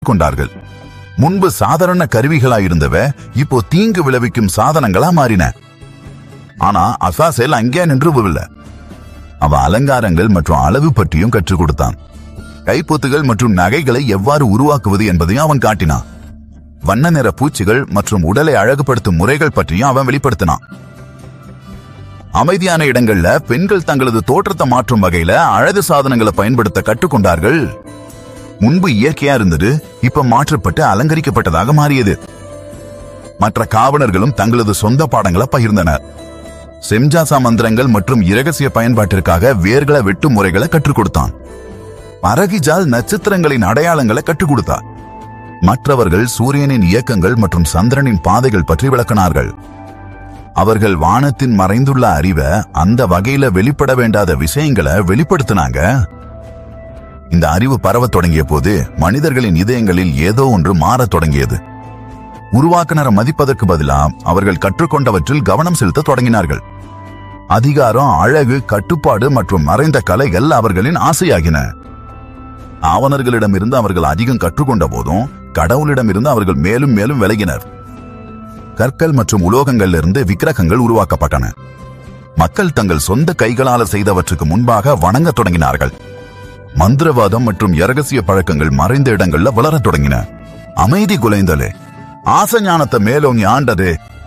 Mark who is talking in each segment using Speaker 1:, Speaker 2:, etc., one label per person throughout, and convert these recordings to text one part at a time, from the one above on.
Speaker 1: கொண்டார்கள் முன்பு சாதாரண கருவிகளாயிருந்தவ இப்போ தீங்கு விளைவிக்கும் சாதனங்களா மாறின ஆனா அசாசேல் அங்கே நின்றுவில்லை அவ அலங்காரங்கள் மற்றும் அளவு பற்றியும் கற்றுக் கொடுத்தான் கைப்பொத்துகள் மற்றும் நகைகளை எவ்வாறு உருவாக்குவது என்பதையும் அவன் காட்டினான் வண்ண நிற பூச்சிகள் மற்றும் உடலை அழகுபடுத்தும் முறைகள் பற்றியும் அவன் வெளிப்படுத்தினான் அமைதியான இடங்கள்ல பெண்கள் தங்களது தோற்றத்தை மாற்றும் வகையில அழகு சாதனங்களை பயன்படுத்த கற்றுக்கொண்டார்கள் முன்பு இயற்கையா இருந்தது இப்ப மாற்றப்பட்டு அலங்கரிக்கப்பட்டதாக மாறியது மற்ற காவலர்களும் தங்களது சொந்த பாடங்களை பகிர்ந்தனர் செம்ஜாசா மந்திரங்கள் மற்றும் இரகசிய பயன்பாட்டிற்காக வேர்களை வெட்டும் முறைகளை கற்றுக் கொடுத்தான் பரகிஜால் நட்சத்திரங்களின் அடையாளங்களை கற்றுக் கொடுத்தார் மற்றவர்கள் சூரியனின் இயக்கங்கள் மற்றும் சந்திரனின் பாதைகள் பற்றி விளக்கினார்கள் அவர்கள் வானத்தின் மறைந்துள்ள அறிவை அந்த வகையில வெளிப்பட வேண்டாத விஷயங்களை வெளிப்படுத்தினாங்க இந்த அறிவு பரவத் தொடங்கிய போது மனிதர்களின் இதயங்களில் ஏதோ ஒன்று மாறத் தொடங்கியது உருவாக்குனரை மதிப்பதற்கு பதிலா அவர்கள் கற்றுக்கொண்டவற்றில் கவனம் செலுத்த தொடங்கினார்கள் அதிகாரம் அழகு கட்டுப்பாடு மற்றும் மறைந்த கலைகள் அவர்களின் ஆசையாகின ஆவணர்களிடமிருந்து அவர்கள் அதிகம் கற்றுக்கொண்ட போதும் கடவுளிடமிருந்து அவர்கள் மேலும் மேலும் விலகினர் கற்கள் மற்றும் உலோகங்களிலிருந்து விக்கிரகங்கள் உருவாக்கப்பட்டன மக்கள் தங்கள் சொந்த கைகளால செய்தவற்றுக்கு முன்பாக வணங்கத் தொடங்கினார்கள் மந்திரவாதம் மற்றும் இரகசிய பழக்கங்கள் மறைந்த இடங்கள்ல வளரத் தொடங்கின அமைதி குலைந்தது ஆச ஞானத்தை மேலோங்கி ஆண்டது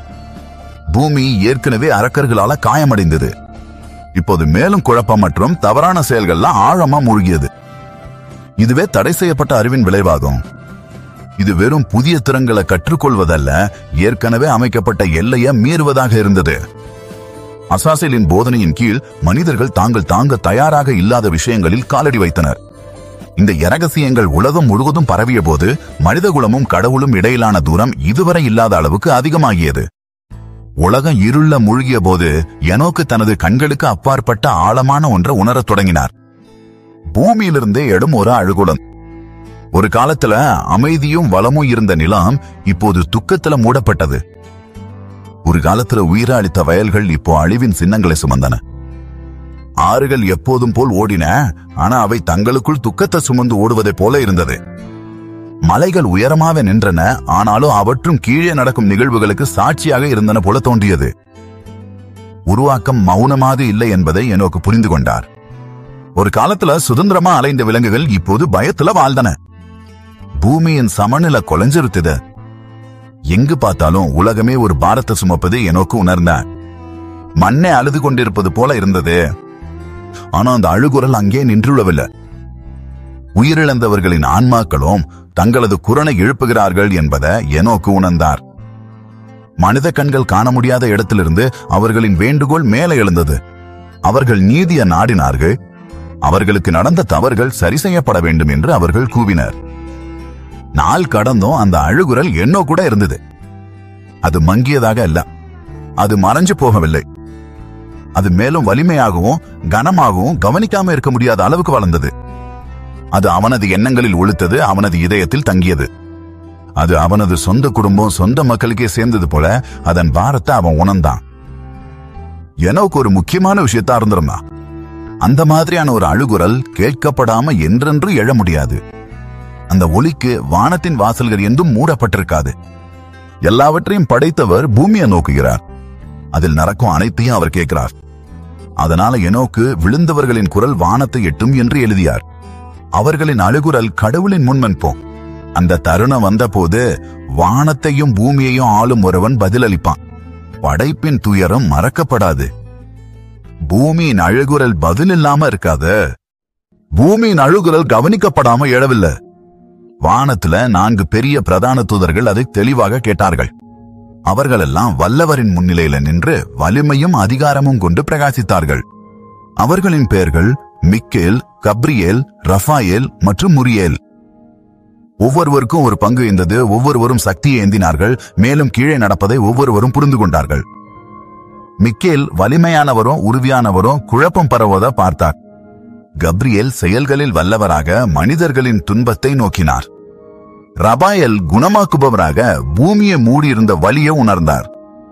Speaker 1: பூமி ஏற்கனவே அரக்கர்களால காயமடைந்தது இப்போது மேலும் குழப்பம் மற்றும் தவறான செயல்கள்லாம் ஆழமா மூழ்கியது இதுவே தடை செய்யப்பட்ட அறிவின் விளைவாகும் இது வெறும் புதிய திறன்களை கற்றுக்கொள்வதல்ல ஏற்கனவே அமைக்கப்பட்ட எல்லையை மீறுவதாக இருந்தது அசாசேலின் போதனையின் கீழ் மனிதர்கள் தாங்கள் தாங்க தயாராக இல்லாத விஷயங்களில் காலடி வைத்தனர் இந்த இரகசியங்கள் உலகம் முழுவதும் பரவிய போது மனிதகுலமும் கடவுளும் இடையிலான தூரம் இதுவரை இல்லாத அளவுக்கு அதிகமாகியது உலகம் இருள மூழ்கிய போது எனோக்கு தனது கண்களுக்கு அப்பாற்பட்ட ஆழமான ஒன்றை உணரத் தொடங்கினார் பூமியிலிருந்தே எடும் ஒரு அழுகுலம் ஒரு காலத்துல அமைதியும் வளமும் இருந்த நிலம் இப்போது துக்கத்துல மூடப்பட்டது ஒரு காலத்துல உயிரை அளித்த வயல்கள் இப்போ அழிவின் சின்னங்களை சுமந்தன ஆறுகள் எப்போதும் போல் ஓடின ஆனா அவை தங்களுக்குள் துக்கத்தை சுமந்து ஓடுவதைப் போல இருந்தது மலைகள் உயரமாக நின்றன ஆனாலும் அவற்றும் கீழே நடக்கும் நிகழ்வுகளுக்கு சாட்சியாக இருந்தன போல தோன்றியது உருவாக்கம் மௌனமாக இல்லை என்பதை எனக்கு புரிந்து கொண்டார் ஒரு காலத்துல சுதந்திரமா அலைந்த விலங்குகள் இப்போது பயத்துல வாழ்ந்தன பூமியின் சமநிலை கொலைஞ்சிருத்தது எங்கு பார்த்தாலும் உலகமே ஒரு பாரத்தை சுமப்பது எனக்கு உணர்ந்தேன் மண்ணே அழுது கொண்டிருப்பது போல இருந்தது ஆனா அந்த அழுகுரல் அங்கே நின்றுள்ளவில்லை உயிரிழந்தவர்களின் ஆன்மாக்களும் தங்களது குரலை எழுப்புகிறார்கள் என்பதை எனோக்கு உணர்ந்தார் மனித கண்கள் காண முடியாத இடத்திலிருந்து அவர்களின் வேண்டுகோள் மேலே எழுந்தது அவர்கள் நீதிய நாடினார்கள் அவர்களுக்கு நடந்த தவறுகள் சரி செய்யப்பட வேண்டும் என்று அவர்கள் கூவினர் நாள் கடந்தும் அந்த அழுகுரல் என்னோ கூட இருந்தது அது மங்கியதாக அல்ல அது மறைஞ்சு போகவில்லை அது மேலும் வலிமையாகவும் கனமாகவும் கவனிக்காம இருக்க முடியாத அளவுக்கு வளர்ந்தது அது அவனது எண்ணங்களில் ஒழுத்தது அவனது இதயத்தில் தங்கியது அது அவனது சொந்த குடும்பம் சொந்த மக்களுக்கே சேர்ந்தது போல அதன் பாரத்தை அவன் உணர்ந்தான் எனக்கு ஒரு முக்கியமான விஷயத்தா இருந்திருந்தான் அந்த மாதிரியான ஒரு அழுகுரல் கேட்கப்படாம என்றென்று எழ முடியாது அந்த ஒலிக்கு வானத்தின் வாசல்கள் என்றும் மூடப்பட்டிருக்காது எல்லாவற்றையும் படைத்தவர் பூமியை நோக்குகிறார் அதில் நடக்கும் அனைத்தையும் அவர் கேட்கிறார் அதனால எனோக்கு விழுந்தவர்களின் குரல் வானத்தை எட்டும் என்று எழுதியார் அவர்களின் அழுகுரல் கடவுளின் முன்மன்போம் அந்த தருணம் வந்தபோது வானத்தையும் பூமியையும் ஆளும் ஒருவன் பதிலளிப்பான் படைப்பின் துயரம் மறக்கப்படாது பூமியின் அழுகுரல் பதில் இல்லாம இருக்காது பூமியின் அழுகுரல் கவனிக்கப்படாம எழவில்லை வானத்துல நான்கு பெரிய பிரதான தூதர்கள் அதை தெளிவாக கேட்டார்கள் அவர்களெல்லாம் வல்லவரின் முன்னிலையில நின்று வலிமையும் அதிகாரமும் கொண்டு பிரகாசித்தார்கள் அவர்களின் பெயர்கள் மிக்கேல் கப்ரியேல் ரஃபாயேல் மற்றும் முரியேல் ஒவ்வொருவருக்கும் ஒரு பங்கு இருந்தது ஒவ்வொருவரும் சக்தியை ஏந்தினார்கள் மேலும் கீழே நடப்பதை ஒவ்வொருவரும் புரிந்து கொண்டார்கள் மிக்கேல் வலிமையானவரும் உறுதியானவரும் குழப்பம் பரவுவதை பார்த்தார் கப்ரியேல் செயல்களில் வல்லவராக மனிதர்களின் துன்பத்தை நோக்கினார் ரபாயல் குணமாக்குபவராக பூமியை மூடியிருந்த வலியை உணர்ந்தார்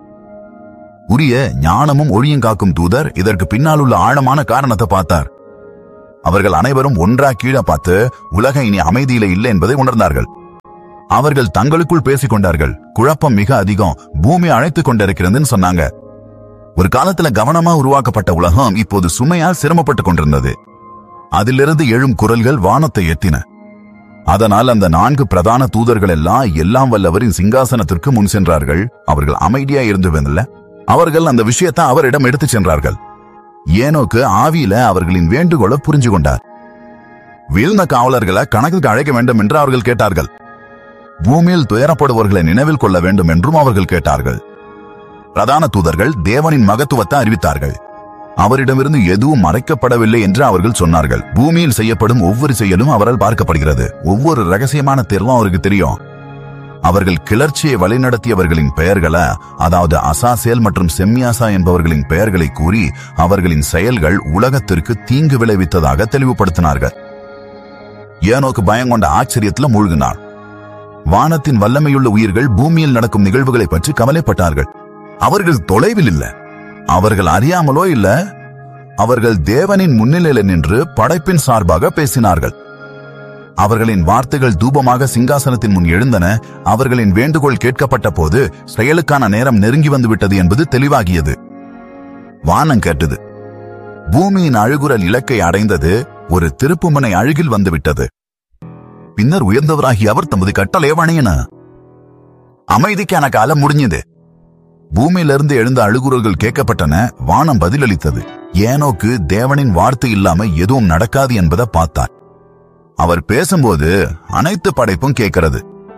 Speaker 1: உரிய ஞானமும் ஒழியும் காக்கும் தூதர் இதற்கு பின்னால் உள்ள ஆழமான காரணத்தை பார்த்தார் அவர்கள் அனைவரும் ஒன்றா கீழே பார்த்து உலகம் இனி அமைதியில இல்லை என்பதை உணர்ந்தார்கள் அவர்கள் தங்களுக்குள் பேசிக் கொண்டார்கள் குழப்பம் மிக அதிகம் பூமி அழைத்துக் கொண்டிருக்கிறதுன்னு சொன்னாங்க ஒரு காலத்துல கவனமா உருவாக்கப்பட்ட உலகம் இப்போது சுமையால் சிரமப்பட்டுக் கொண்டிருந்தது அதிலிருந்து எழும் குரல்கள் வானத்தை எத்தின அதனால் அந்த நான்கு பிரதான தூதர்கள் எல்லாம் எல்லாம் வல்லவரின் சிங்காசனத்திற்கு முன் சென்றார்கள் அவர்கள் அமைதியா இருந்ததில்ல அவர்கள் அந்த விஷயத்தை அவரிடம் எடுத்துச் சென்றார்கள் ஏனோக்கு ஆவியில அவர்களின் வேண்டுகோளை புரிஞ்சு கொண்டார் வீழ்ந்த காவலர்களை கணக்குக்கு அழைக்க வேண்டும் என்று அவர்கள் கேட்டார்கள் பூமியில் துயரப்படுபவர்களை நினைவில் கொள்ள வேண்டும் என்றும் அவர்கள் கேட்டார்கள் பிரதான தூதர்கள் தேவனின் மகத்துவத்தை அறிவித்தார்கள் அவரிடமிருந்து எதுவும் மறைக்கப்படவில்லை என்று அவர்கள் சொன்னார்கள் பூமியில் செய்யப்படும் ஒவ்வொரு செயலும் அவரால் பார்க்கப்படுகிறது ஒவ்வொரு ரகசியமான தேர்வும் அவருக்கு தெரியும் அவர்கள் கிளர்ச்சியை வழிநடத்தியவர்களின் பெயர்களை அதாவது அசாசேல் மற்றும் செம்மியாசா என்பவர்களின் பெயர்களை கூறி அவர்களின் செயல்கள் உலகத்திற்கு தீங்கு விளைவித்ததாக தெளிவுபடுத்தினார்கள் ஏனோக்கு பயங்கொண்ட ஆச்சரியத்துல மூழ்கினார் வானத்தின் வல்லமையுள்ள உயிர்கள் பூமியில் நடக்கும் நிகழ்வுகளை பற்றி கவலைப்பட்டார்கள் அவர்கள் தொலைவில் இல்ல அவர்கள் அறியாமலோ இல்ல அவர்கள் தேவனின் முன்னிலையில் நின்று படைப்பின் சார்பாக பேசினார்கள் அவர்களின் வார்த்தைகள் தூபமாக சிங்காசனத்தின் முன் எழுந்தன அவர்களின் வேண்டுகோள் கேட்கப்பட்ட போது செயலுக்கான நேரம் நெருங்கி வந்து விட்டது என்பது தெளிவாகியது வானம் கேட்டது பூமியின் அழுகுரல் இலக்கை அடைந்தது ஒரு திருப்புமுனை அழுகில் வந்துவிட்டது பின்னர் உயர்ந்தவராகி அவர் தமது கட்டளையை வணையின அமைதிக்கான காலம் முடிஞ்சது பூமியிலிருந்து எழுந்த அழுகுரல்கள் கேட்கப்பட்டன வானம் பதிலளித்தது ஏனோக்கு தேவனின் வார்த்தை இல்லாம எதுவும் நடக்காது என்பதை பார்த்தார் அவர் பேசும்போது அனைத்து படைப்பும் கேட்கிறது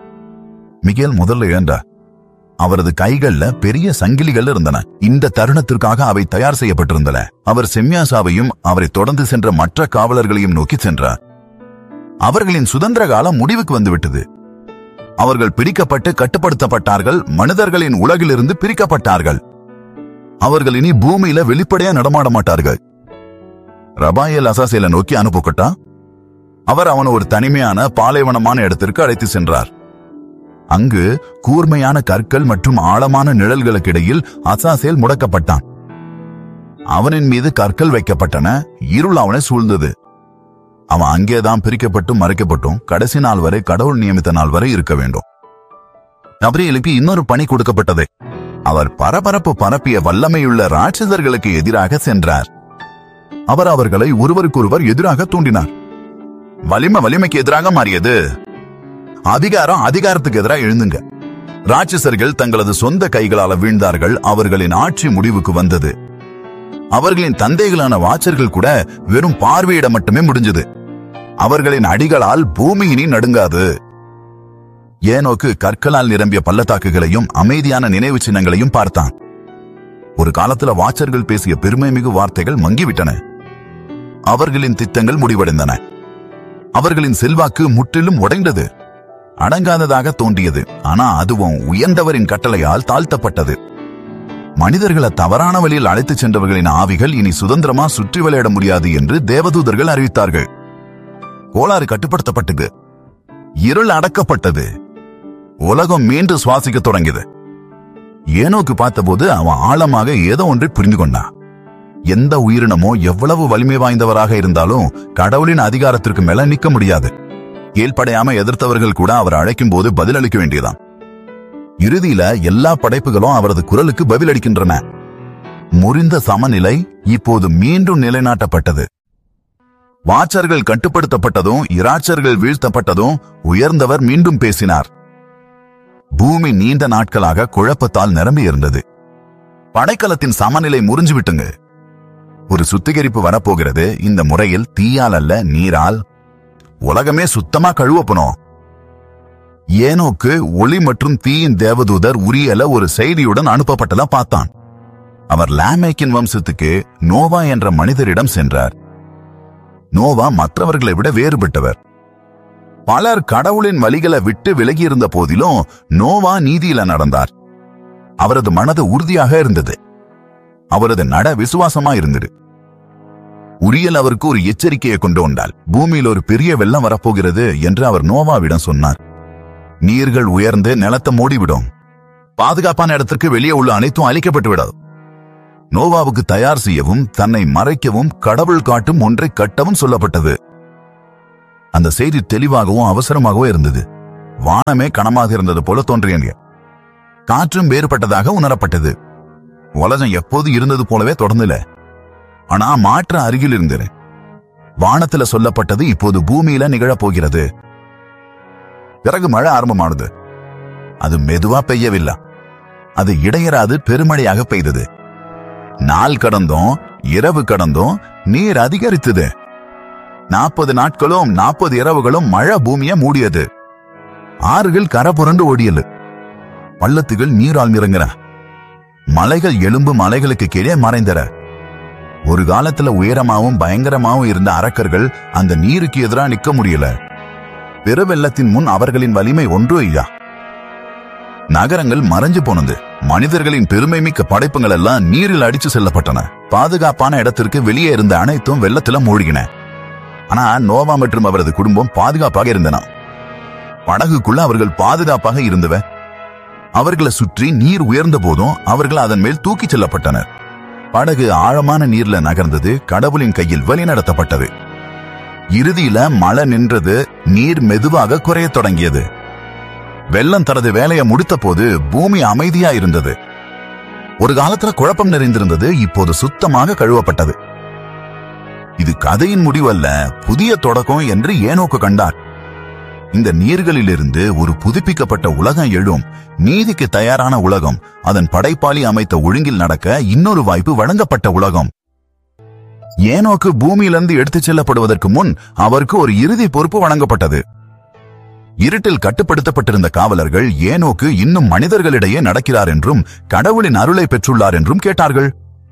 Speaker 1: மிகேல் முதல்ல எழுந்தார் அவரது கைகள்ல பெரிய சங்கிலிகள் இருந்தன இந்த தருணத்திற்காக அவை தயார் செய்யப்பட்டிருந்தன அவர் செம்யாசாவையும் அவரை தொடர்ந்து சென்ற மற்ற காவலர்களையும் நோக்கி சென்றார் அவர்களின் சுதந்திர காலம் முடிவுக்கு வந்துவிட்டது அவர்கள் பிடிக்கப்பட்டு கட்டுப்படுத்தப்பட்டார்கள் மனிதர்களின் உலகிலிருந்து பிரிக்கப்பட்டார்கள் அவர்கள் இனி பூமியில வெளிப்படையா நடமாட மாட்டார்கள் ரபாயல் அசாசேல நோக்கி அனுப்பப்பட்டா அவர் அவன் ஒரு தனிமையான பாலைவனமான இடத்திற்கு அழைத்து சென்றார் அங்கு கூர்மையான கற்கள் மற்றும் ஆழமான நிழல்களுக்கு இடையில் அசாசேல் முடக்கப்பட்டான் அவனின் மீது கற்கள் வைக்கப்பட்டன இருள் அவனை சூழ்ந்தது அவன் அங்கேதான் பிரிக்கப்பட்டும் மறைக்கப்பட்டும் கடைசி நாள் வரை கடவுள் நியமித்த நாள் வரை இருக்க வேண்டும் கபிரியலுக்கு இன்னொரு பணி கொடுக்கப்பட்டது அவர் பரபரப்பு பரப்பிய வல்லமையுள்ள ராட்சசர்களுக்கு எதிராக சென்றார் அவர் அவர்களை ஒருவருக்கொருவர் எதிராக தூண்டினார் வலிமை வலிமைக்கு எதிராக மாறியது அதிகாரம் அதிகாரத்துக்கு எதிராக எழுந்துங்க ராட்சசர்கள் தங்களது சொந்த கைகளால வீழ்ந்தார்கள் அவர்களின் ஆட்சி முடிவுக்கு வந்தது அவர்களின் தந்தைகளான வாச்சர்கள் கூட வெறும் பார்வையிட மட்டுமே முடிஞ்சது அவர்களின் அடிகளால் பூமியினி நடுங்காது ஏனோக்கு கற்களால் நிரம்பிய பள்ளத்தாக்குகளையும் அமைதியான நினைவு சின்னங்களையும் பார்த்தான் ஒரு காலத்துல வாச்சர்கள் பேசிய பெருமை மிகு வார்த்தைகள் மங்கிவிட்டன அவர்களின் திட்டங்கள் முடிவடைந்தன அவர்களின் செல்வாக்கு முற்றிலும் உடைந்தது அடங்காததாக தோன்றியது ஆனா அதுவும் உயர்ந்தவரின் கட்டளையால் தாழ்த்தப்பட்டது மனிதர்களை தவறான வழியில் அழைத்துச் சென்றவர்களின் ஆவிகள் இனி சுதந்திரமா சுற்றி விளையாட முடியாது என்று தேவதூதர்கள் அறிவித்தார்கள் கோளாறு கட்டுப்படுத்தப்பட்டது இருள் அடக்கப்பட்டது உலகம் மீண்டும் சுவாசிக்க தொடங்கியது ஏனோக்கு பார்த்தபோது அவன் ஆழமாக ஏதோ ஒன்றை புரிந்து கொண்டான் எந்த உயிரினமோ எவ்வளவு வலிமை வாய்ந்தவராக இருந்தாலும் கடவுளின் அதிகாரத்திற்கு மேல நிக்க முடியாது கீழ்ப்படையாம எதிர்த்தவர்கள் கூட அவர் அழைக்கும் போது பதிலளிக்க வேண்டியதான் இறுதியில எல்லா படைப்புகளும் அவரது குரலுக்கு பதிலளிக்கின்றன முறிந்த சமநிலை இப்போது மீண்டும் நிலைநாட்டப்பட்டது வாச்சர்கள் கட்டுப்படுத்தப்பட்டதும் இராச்சர்கள் வீழ்த்தப்பட்டதும் உயர்ந்தவர் மீண்டும் பேசினார் பூமி நீண்ட நாட்களாக குழப்பத்தால் நிரம்பி இருந்தது படைக்கலத்தின் சமநிலை முறிஞ்சு விட்டுங்க ஒரு சுத்திகரிப்பு வரப்போகிறது இந்த முறையில் தீயால் அல்ல நீரால் உலகமே சுத்தமா கழுவப்பணும் ஏனோக்கு ஒளி மற்றும் தீயின் தேவதூதர் உரியல ஒரு செய்தியுடன் அனுப்பப்பட்டதா பார்த்தான் அவர் லாமேக்கின் வம்சத்துக்கு நோவா என்ற மனிதரிடம் சென்றார் நோவா மற்றவர்களை விட வேறுபட்டவர் பலர் கடவுளின் வழிகளை விட்டு விலகி இருந்த போதிலும் நோவா நீதியில நடந்தார் அவரது மனது உறுதியாக இருந்தது அவரது நட விசுவாசமா இருந்தது உரியல் அவருக்கு ஒரு எச்சரிக்கையை கொண்டு வந்தால் பூமியில் ஒரு பெரிய வெள்ளம் வரப்போகிறது என்று அவர் நோவாவிடம் சொன்னார் நீர்கள் உயர்ந்து நிலத்தை மூடிவிடும் பாதுகாப்பான இடத்திற்கு வெளியே உள்ள அனைத்தும் அழிக்கப்பட்டு விடாது நோவாவுக்கு தயார் செய்யவும் தன்னை மறைக்கவும் கடவுள் காட்டும் ஒன்றை கட்டவும் சொல்லப்பட்டது அந்த செய்தி தெளிவாகவும் அவசரமாகவும் இருந்தது வானமே கனமாக இருந்தது போல தோன்றியது காற்றும் வேறுபட்டதாக உணரப்பட்டது உலகம் எப்போது இருந்தது போலவே தொடர்ந்துல ஆனா மாற்ற அருகில் இருந்தது வானத்துல சொல்லப்பட்டது இப்போது பூமியில நிகழப் போகிறது பிறகு மழை ஆரம்பமானது அது மெதுவா பெய்யவில்லை அது இடையராது பெருமழையாக பெய்தது நாள் கடந்தும் இரவு கடந்தும் நீர் அதிகரித்தது நாற்பது நாட்களும் நாற்பது இரவுகளும் மழை பூமியை மூடியது ஆறுகள் கரை புரண்டு ஓடியது பள்ளத்துகள் நீரால் நிறங்கின மலைகள் எலும்பு மலைகளுக்கு கீழே மறைந்தன ஒரு காலத்துல உயரமாவும் பயங்கரமாவும் இருந்த அரக்கர்கள் அந்த நீருக்கு எதிராக நிக்க முடியல பெருவெள்ளத்தின் முன் அவர்களின் வலிமை ஒன்று ஐயா நகரங்கள் மறைஞ்சு போனது மனிதர்களின் பெருமை மிக்க படைப்புகள் எல்லாம் நீரில் அடிச்சு செல்லப்பட்டன பாதுகாப்பான இடத்திற்கு வெளியே இருந்த அனைத்தும் வெள்ளத்துல மூழ்கின ஆனா நோவா மற்றும் அவரது குடும்பம் பாதுகாப்பாக இருந்தன படகுக்குள்ள அவர்கள் பாதுகாப்பாக இருந்தவ அவர்களை சுற்றி நீர் உயர்ந்த போதும் அவர்கள் அதன் மேல் தூக்கிச் செல்லப்பட்டனர் படகு ஆழமான நீர்ல நகர்ந்தது கடவுளின் கையில் வழிநடத்தப்பட்டது இறுதியில மழை நின்றது நீர் மெதுவாக குறையத் தொடங்கியது வெள்ளம் தனது வேலையை முடித்த போது பூமி அமைதியா இருந்தது ஒரு காலத்துல குழப்பம் நிறைந்திருந்தது இப்போது சுத்தமாக கழுவப்பட்டது இது கதையின் முடிவல்ல புதிய தொடக்கம் என்று ஏனோக்கு கண்டார் இந்த நீர்களிலிருந்து ஒரு புதுப்பிக்கப்பட்ட உலகம் எழும் நீதிக்கு தயாரான உலகம் அதன் படைப்பாளி அமைத்த ஒழுங்கில் நடக்க இன்னொரு வாய்ப்பு வழங்கப்பட்ட உலகம் ஏனோக்கு பூமியிலிருந்து எடுத்துச் செல்லப்படுவதற்கு முன் அவருக்கு ஒரு இறுதி பொறுப்பு வழங்கப்பட்டது இருட்டில் கட்டுப்படுத்தப்பட்டிருந்த காவலர்கள் ஏனோக்கு இன்னும் மனிதர்களிடையே நடக்கிறார் என்றும் கடவுளின் அருளை பெற்றுள்ளார் என்றும் கேட்டார்கள்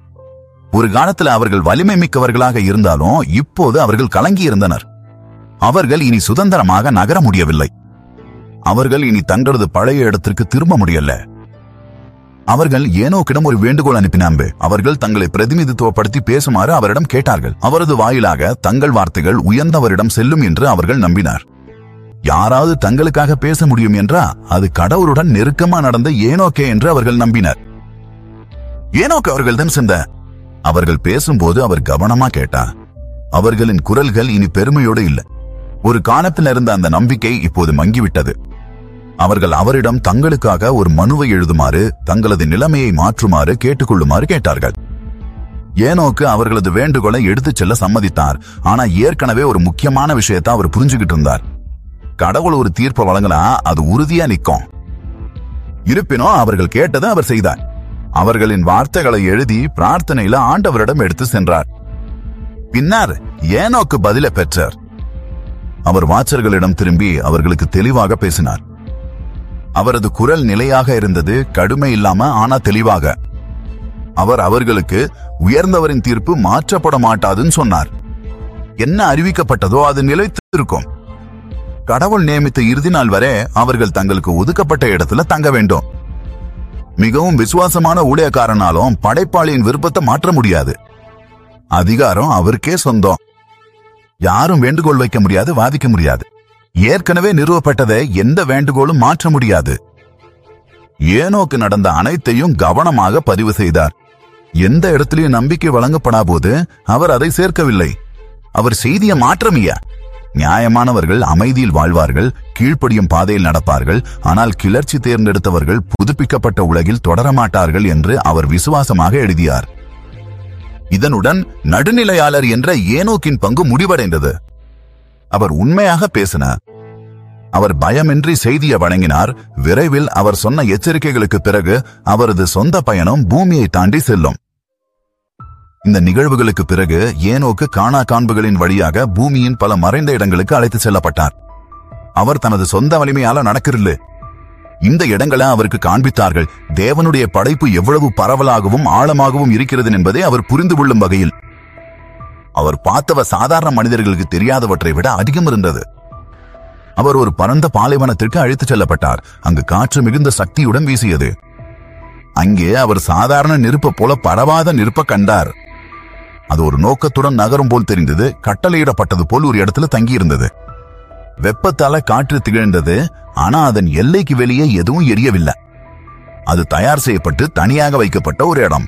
Speaker 1: ஒரு காலத்தில் அவர்கள் வலிமை மிக்கவர்களாக இருந்தாலும் இப்போது அவர்கள் கலங்கி இருந்தனர் அவர்கள் இனி சுதந்திரமாக நகர முடியவில்லை அவர்கள் இனி தங்களது பழைய இடத்திற்கு திரும்ப முடியல அவர்கள் ஏனோக்கிடம் ஒரு வேண்டுகோள் அனுப்பினாம்பு அவர்கள் தங்களை பிரதிநிதித்துவப்படுத்தி பேசுமாறு அவரிடம் கேட்டார்கள் அவரது வாயிலாக தங்கள் வார்த்தைகள் உயர்ந்தவரிடம் செல்லும் என்று அவர்கள் நம்பினார் யாராவது தங்களுக்காக பேச முடியும் என்றா அது கடவுளுடன் நெருக்கமா நடந்த ஏனோக்கே என்று அவர்கள் நம்பினர் ஏனோக்கு அவர்கள்தான் சென்ற அவர்கள் பேசும்போது அவர் கவனமா கேட்டா அவர்களின் குரல்கள் இனி பெருமையோடு இல்லை ஒரு காலத்தில் இருந்த அந்த நம்பிக்கை இப்போது மங்கிவிட்டது அவர்கள் அவரிடம் தங்களுக்காக ஒரு மனுவை எழுதுமாறு தங்களது நிலைமையை மாற்றுமாறு கேட்டுக்கொள்ளுமாறு கேட்டார்கள் ஏனோக்கு அவர்களது வேண்டுகோளை எடுத்துச் செல்ல சம்மதித்தார் ஆனா ஏற்கனவே ஒரு முக்கியமான விஷயத்தை அவர் புரிஞ்சுகிட்டு இருந்தார் கடவுள் ஒரு தீர்ப்பை வழங்கினா அது உறுதியா நிக்கும் இருப்பினும் அவர்கள் கேட்டதை அவர் செய்தார் அவர்களின் வார்த்தைகளை எழுதி பிரார்த்தனையில ஆண்டவரிடம் எடுத்து சென்றார் பின்னர் ஏனோக்கு பதில பெற்றார் அவர் வாச்சர்களிடம் திரும்பி அவர்களுக்கு தெளிவாக பேசினார் அவரது குரல் நிலையாக இருந்தது கடுமை இல்லாம ஆனா தெளிவாக அவர் அவர்களுக்கு உயர்ந்தவரின் தீர்ப்பு மாற்றப்பட மாட்டாதுன்னு சொன்னார் என்ன அறிவிக்கப்பட்டதோ அது நிலைத்திருக்கும் கடவுள் நியமித்த இறுதி நாள் வரை அவர்கள் தங்களுக்கு ஒதுக்கப்பட்ட இடத்துல தங்க வேண்டும் மிகவும் விசுவாசமான ஊழியக்காரனாலும் படைப்பாளியின் விருப்பத்தை மாற்ற முடியாது அதிகாரம் அவருக்கே சொந்தம் யாரும் வேண்டுகோள் வைக்க முடியாது வாதிக்க முடியாது ஏற்கனவே நிறுவப்பட்டதை எந்த வேண்டுகோளும் மாற்ற முடியாது ஏனோக்கு நடந்த அனைத்தையும் கவனமாக பதிவு செய்தார் எந்த இடத்திலையும் நம்பிக்கை வழங்கப்படா போது அவர் அதை சேர்க்கவில்லை அவர் செய்திய மாற்றமியா நியாயமானவர்கள் அமைதியில் வாழ்வார்கள் கீழ்ப்படியும் பாதையில் நடப்பார்கள் ஆனால் கிளர்ச்சி தேர்ந்தெடுத்தவர்கள் புதுப்பிக்கப்பட்ட உலகில் தொடரமாட்டார்கள் என்று அவர் விசுவாசமாக எழுதியார் இதனுடன் நடுநிலையாளர் என்ற ஏனோக்கின் பங்கு முடிவடைந்தது அவர் உண்மையாக பேசினார் அவர் பயமின்றி செய்தியை வழங்கினார் விரைவில் அவர் சொன்ன எச்சரிக்கைகளுக்கு பிறகு அவரது சொந்த பயணம் பூமியை தாண்டி செல்லும் இந்த நிகழ்வுகளுக்கு பிறகு ஏனோக்கு காணா காண்புகளின் வழியாக பூமியின் பல மறைந்த இடங்களுக்கு அழைத்துச் செல்லப்பட்டார் அவர் தனது சொந்த வலிமையால நடக்கிறது இந்த இடங்களை அவருக்கு காண்பித்தார்கள் தேவனுடைய படைப்பு எவ்வளவு பரவலாகவும் ஆழமாகவும் இருக்கிறது என்பதை அவர் புரிந்து கொள்ளும் வகையில் அவர் பார்த்தவ சாதாரண மனிதர்களுக்கு தெரியாதவற்றை விட அதிகம் இருந்தது அவர் ஒரு பரந்த பாலைவனத்திற்கு அழைத்துச் செல்லப்பட்டார் அங்கு காற்று மிகுந்த சக்தியுடன் வீசியது அங்கே அவர் சாதாரண நெருப்ப போல பரவாத நெருப்ப கண்டார் அது ஒரு நோக்கத்துடன் நகரும் போல் தெரிந்தது கட்டளையிடப்பட்டது போல் ஒரு இடத்துல தங்கியிருந்தது வெப்பத்தால காற்று திகழ்ந்தது ஆனா அதன் எல்லைக்கு வெளியே எதுவும் எரியவில்லை அது தயார் செய்யப்பட்டு தனியாக வைக்கப்பட்ட ஒரு இடம்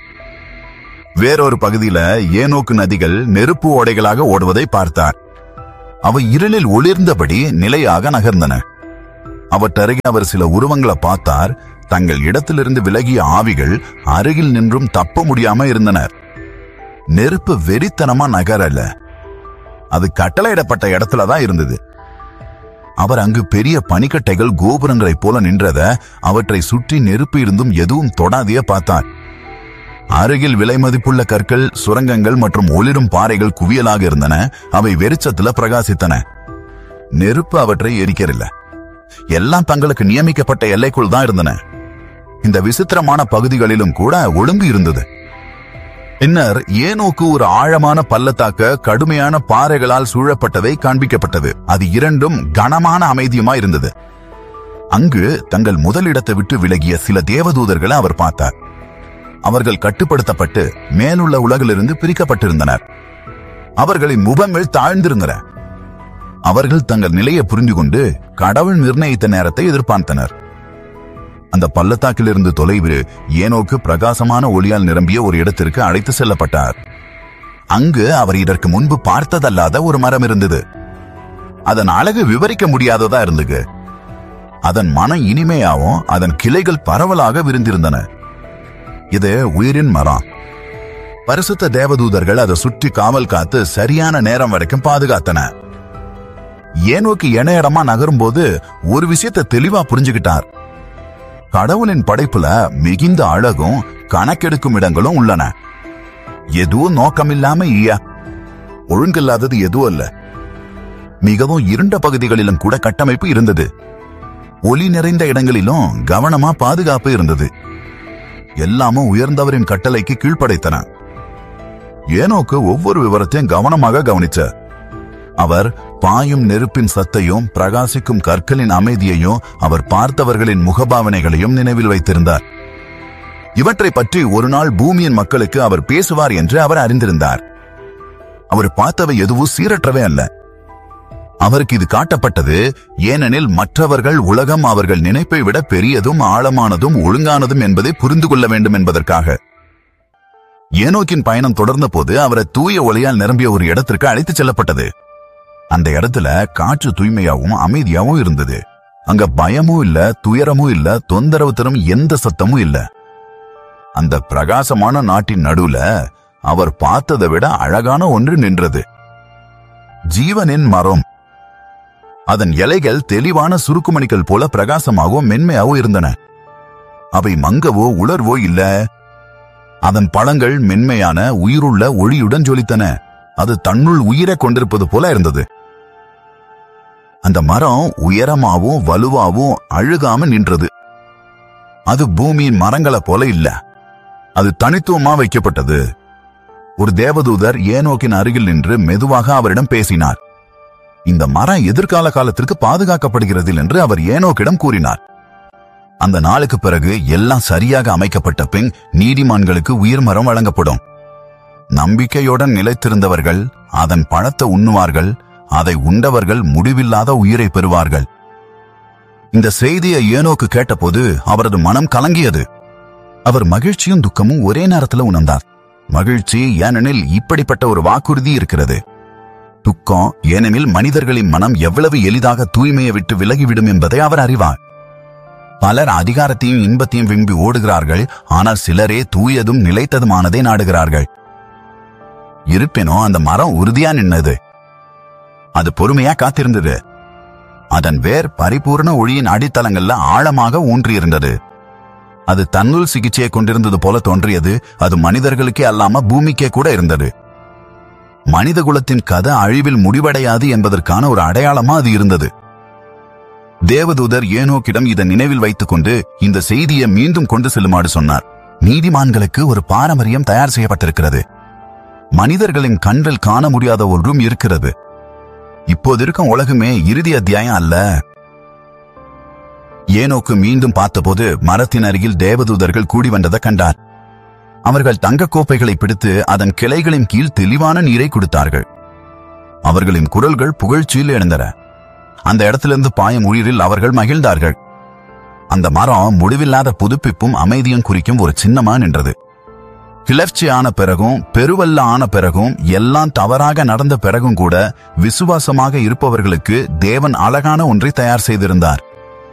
Speaker 1: வேறொரு பகுதியில ஏனோக்கு நதிகள் நெருப்பு ஓடைகளாக ஓடுவதை பார்த்தார் அவை இருளில் ஒளிர்ந்தபடி நிலையாக நகர்ந்தன அவற்றருகே அவர் சில உருவங்களை பார்த்தார் தங்கள் இடத்திலிருந்து விலகிய ஆவிகள் அருகில் நின்றும் தப்ப முடியாம இருந்தனர் நெருப்பு வெறித்தனமா நகரல அது கட்டளையிடப்பட்ட இடத்துல தான் இருந்தது அவர் அங்கு பெரிய பனிக்கட்டைகள் கோபுரங்களைப் போல நின்றத அவற்றை சுற்றி நெருப்பு இருந்தும் எதுவும் தொடாதைய பார்த்தார் அருகில் விலை மதிப்புள்ள கற்கள் சுரங்கங்கள் மற்றும் ஒளிரும் பாறைகள் குவியலாக இருந்தன அவை வெறிச்சத்துல பிரகாசித்தன நெருப்பு அவற்றை எரிக்கவில்லை எல்லாம் தங்களுக்கு நியமிக்கப்பட்ட எல்லைக்குள் தான் இருந்தன இந்த விசித்திரமான பகுதிகளிலும் கூட ஒழுங்கு இருந்தது பின்னர் ஏனோக்கு ஒரு ஆழமான பள்ளத்தாக்க கடுமையான பாறைகளால் சூழப்பட்டதை காண்பிக்கப்பட்டது அது இரண்டும் கனமான அமைதியுமா இருந்தது அங்கு தங்கள் முதலிடத்தை விட்டு விலகிய சில தேவதூதர்களை அவர் பார்த்தார் அவர்கள் கட்டுப்படுத்தப்பட்டு மேலுள்ள உலகிலிருந்து பிரிக்கப்பட்டிருந்தனர் அவர்களின் முகங்கள் தாழ்ந்திருந்தன அவர்கள் தங்கள் நிலையை புரிந்து கொண்டு கடவுள் நிர்ணயித்த நேரத்தை எதிர்பார்த்தனர் அந்த பள்ளத்தாக்கிலிருந்து தொலைவில் ஏனோக்கு பிரகாசமான ஒளியால் நிரம்பிய ஒரு இடத்திற்கு அழைத்து செல்லப்பட்டார் அங்கு அவர் இதற்கு முன்பு பார்த்ததல்லாத ஒரு மரம் இருந்தது அதன் அழகு விவரிக்க முடியாததா இருந்தது அதன் மனம் இனிமையாவும் அதன் கிளைகள் பரவலாக விரிந்திருந்தன இது உயிரின் மரம் பரிசுத்த தேவதூதர்கள் அதை சுற்றி காவல் காத்து சரியான நேரம் வரைக்கும் பாதுகாத்தன ஏனோக்கு என இடமா நகரும் போது ஒரு விஷயத்தை தெளிவா புரிஞ்சுக்கிட்டார் கடவுளின் படைப்புல மிகுந்த அழகும் கணக்கெடுக்கும் இடங்களும் உள்ளன எதுவும் நோக்கமில்லாம இல்ல ஒழுங்கில்லாதது எதுவும் அல்ல மிகவும் இருண்ட பகுதிகளிலும் கூட கட்டமைப்பு இருந்தது ஒளி நிறைந்த இடங்களிலும் கவனமா பாதுகாப்பு இருந்தது எல்லாமும் உயர்ந்தவரின் கட்டளைக்கு கீழ்ப்படைத்தன ஏனோக்கு ஒவ்வொரு விவரத்தையும் கவனமாக கவனிச்சார் அவர் பாயும் நெருப்பின் சத்தையும் பிரகாசிக்கும் கற்களின் அமைதியையும் அவர் பார்த்தவர்களின் முகபாவனைகளையும் நினைவில் வைத்திருந்தார் இவற்றை பற்றி ஒரு நாள் பூமியின் மக்களுக்கு அவர் பேசுவார் என்று அவர் அறிந்திருந்தார் அவர் பார்த்தவை எதுவும் சீரற்றவே அல்ல அவருக்கு இது காட்டப்பட்டது ஏனெனில் மற்றவர்கள் உலகம் அவர்கள் நினைப்பை விட பெரியதும் ஆழமானதும் ஒழுங்கானதும் என்பதை புரிந்து கொள்ள வேண்டும் என்பதற்காக ஏனோக்கின் பயணம் தொடர்ந்த போது அவரை தூய ஒளியால் நிரம்பிய ஒரு இடத்திற்கு அழைத்துச் செல்லப்பட்டது அந்த இடத்துல காற்று தூய்மையாவும் அமைதியாவும் இருந்தது அங்க பயமும் இல்ல துயரமும் இல்ல தொந்தரவு தரும் எந்த சத்தமும் இல்ல அந்த பிரகாசமான நாட்டின் நடுவுல அவர் பார்த்ததை விட அழகான ஒன்று நின்றது ஜீவனின் மரம் அதன் இலைகள் தெளிவான சுருக்குமணிகள் போல பிரகாசமாகவும் மென்மையாகவும் இருந்தன அவை மங்கவோ உலர்வோ இல்ல அதன் பழங்கள் மென்மையான உயிருள்ள ஒளியுடன் ஜொலித்தன அது தன்னுள் உயிரை கொண்டிருப்பது போல இருந்தது அந்த மரம் உயரமாவும் வலுவாவும் அழுகாம நின்றது அது பூமியின் மரங்களை போல இல்ல அது தனித்துவமா வைக்கப்பட்டது ஒரு தேவதூதர் ஏனோக்கின் அருகில் நின்று மெதுவாக அவரிடம் பேசினார் இந்த மரம் எதிர்கால காலத்திற்கு பாதுகாக்கப்படுகிறது என்று அவர் ஏனோக்கிடம் கூறினார் அந்த நாளுக்கு பிறகு எல்லாம் சரியாக அமைக்கப்பட்ட பின் நீதிமான்களுக்கு உயிர் மரம் வழங்கப்படும் நம்பிக்கையுடன் நிலைத்திருந்தவர்கள் அதன் பழத்தை உண்ணுவார்கள் அதை உண்டவர்கள் முடிவில்லாத உயிரை பெறுவார்கள் இந்த செய்தியை ஏனோக்கு கேட்டபோது அவரது மனம் கலங்கியது அவர் மகிழ்ச்சியும் துக்கமும் ஒரே நேரத்தில் உணர்ந்தார் மகிழ்ச்சி ஏனெனில் இப்படிப்பட்ட ஒரு வாக்குறுதி இருக்கிறது துக்கம் ஏனெனில் மனிதர்களின் மனம் எவ்வளவு எளிதாக தூய்மையை விட்டு விலகிவிடும் என்பதை அவர் அறிவார் பலர் அதிகாரத்தையும் இன்பத்தையும் விரும்பி ஓடுகிறார்கள் ஆனால் சிலரே தூயதும் நிலைத்ததுமானதை நாடுகிறார்கள் இருப்பினும் அந்த மரம் உறுதியா நின்னது அது பொறுமையா காத்திருந்தது அதன் வேர் பரிபூர்ண ஒளியின் அடித்தளங்கள்ல ஆழமாக ஊன்றியிருந்தது அது தன்னுள் சிகிச்சையை கொண்டிருந்தது போல தோன்றியது அது மனிதர்களுக்கே அல்லாம பூமிக்கே கூட இருந்தது மனித குலத்தின் கதை அழிவில் முடிவடையாது என்பதற்கான ஒரு அடையாளமா அது இருந்தது தேவதூதர் ஏனோக்கிடம் இதை நினைவில் வைத்துக் கொண்டு இந்த செய்தியை மீண்டும் கொண்டு செல்லுமாறு சொன்னார் நீதிமான்களுக்கு ஒரு பாரம்பரியம் தயார் செய்யப்பட்டிருக்கிறது மனிதர்களின் கண்கள் காண முடியாத ஒன்றும் இருக்கிறது இப்போது இருக்கும் உலகமே இறுதி அத்தியாயம் அல்ல ஏனோக்கு மீண்டும் பார்த்தபோது மரத்தின் அருகில் தேவதூதர்கள் கூடி வந்ததை கண்டார் அவர்கள் தங்க கோப்பைகளை பிடித்து அதன் கிளைகளின் கீழ் தெளிவான நீரை கொடுத்தார்கள் அவர்களின் குரல்கள் புகழ்ச்சியில் எழுந்தன அந்த இடத்திலிருந்து பாயும் உயிரில் அவர்கள் மகிழ்ந்தார்கள் அந்த மரம் முடிவில்லாத புதுப்பிப்பும் அமைதியும் குறிக்கும் ஒரு சின்னமா நின்றது கிளர்ச்சி ஆன பிறகும் பெருவல்ல ஆன பிறகும் எல்லாம் தவறாக நடந்த பிறகும் கூட விசுவாசமாக இருப்பவர்களுக்கு தேவன் அழகான ஒன்றை தயார் செய்திருந்தார்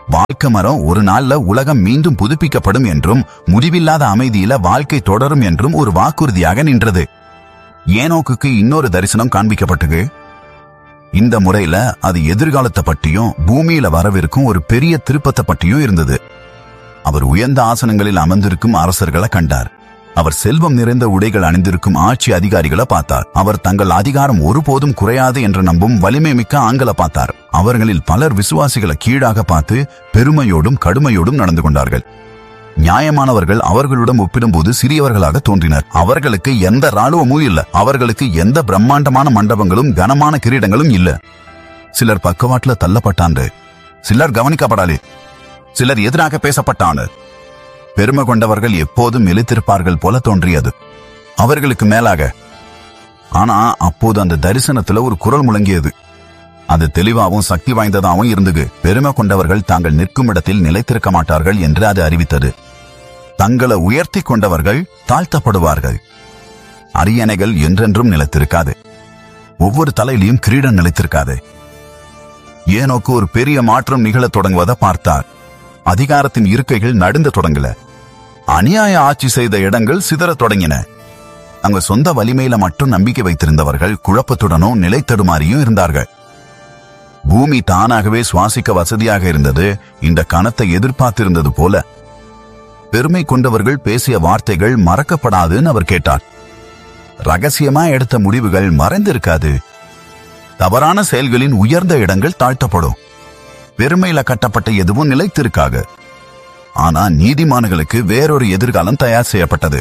Speaker 1: வாழ்க்கை மரம் ஒரு நாள்ல உலகம் மீண்டும் புதுப்பிக்கப்படும் என்றும் முடிவில்லாத அமைதியில வாழ்க்கை தொடரும் என்றும் ஒரு வாக்குறுதியாக நின்றது ஏனோக்குக்கு இன்னொரு தரிசனம் காண்பிக்கப்பட்டது இந்த முறையில அது எதிர்காலத்தை பற்றியும் பூமியில வரவிருக்கும் ஒரு பெரிய திருப்பத்தை பற்றியும் இருந்தது அவர் உயர்ந்த ஆசனங்களில் அமர்ந்திருக்கும் அரசர்களை கண்டார் அவர் செல்வம் நிறைந்த உடைகள் அணிந்திருக்கும் ஆட்சி அதிகாரிகளை பார்த்தார் அவர் தங்கள் அதிகாரம் ஒருபோதும் குறையாது என்று நம்பும் வலிமை மிக்க ஆண்களை பார்த்தார் அவர்களில் பலர் விசுவாசிகளை கீழாக பார்த்து பெருமையோடும் கடுமையோடும் நடந்து கொண்டார்கள் நியாயமானவர்கள் அவர்களுடன் ஒப்பிடும்போது சிறியவர்களாக தோன்றினர் அவர்களுக்கு எந்த ராணுவமும் இல்ல அவர்களுக்கு எந்த பிரம்மாண்டமான மண்டபங்களும் கனமான கிரீடங்களும் இல்ல சிலர் பக்கவாட்டுல தள்ளப்பட்டாண்டு சிலர் கவனிக்கப்படாலே சிலர் எதிராக பேசப்பட்டாண்டு பெருமை கொண்டவர்கள் எப்போதும் இழுத்திருப்பார்கள் போல தோன்றியது அவர்களுக்கு மேலாக ஆனா அப்போது அந்த தரிசனத்துல ஒரு குரல் முழங்கியது அது தெளிவாகவும் சக்தி வாய்ந்ததாகவும் இருந்தது பெருமை கொண்டவர்கள் தாங்கள் நிற்கும் இடத்தில் நிலைத்திருக்க மாட்டார்கள் என்று அது அறிவித்தது தங்களை உயர்த்தி கொண்டவர்கள் தாழ்த்தப்படுவார்கள் அரியணைகள் என்றென்றும் நிலைத்திருக்காது ஒவ்வொரு தலையிலையும் கிரீடம் நிலைத்திருக்காது ஏனோக்கு ஒரு பெரிய மாற்றம் நிகழத் தொடங்குவதை பார்த்தார் அதிகாரத்தின் இருக்கைகள் நடுங்க தொடங்கல அநியாய ஆட்சி செய்த இடங்கள் சிதறத் தொடங்கின அங்க சொந்த வலிமையில மட்டும் நம்பிக்கை வைத்திருந்தவர்கள் குழப்பத்துடனும் நிலை தடுமாறியும் இருந்தார்கள் பூமி தானாகவே சுவாசிக்க வசதியாக இருந்தது இந்த கணத்தை எதிர்பார்த்திருந்தது போல பெருமை கொண்டவர்கள் பேசிய வார்த்தைகள் மறக்கப்படாதுன்னு அவர் கேட்டார் ரகசியமா எடுத்த முடிவுகள் மறைந்திருக்காது தவறான செயல்களின் உயர்ந்த இடங்கள் தாழ்த்தப்படும் பெருமையில கட்டப்பட்ட எதுவும் நிலைத்திருக்காக ஆனா நீதிமான்களுக்கு வேறொரு எதிர்காலம் தயார் செய்யப்பட்டது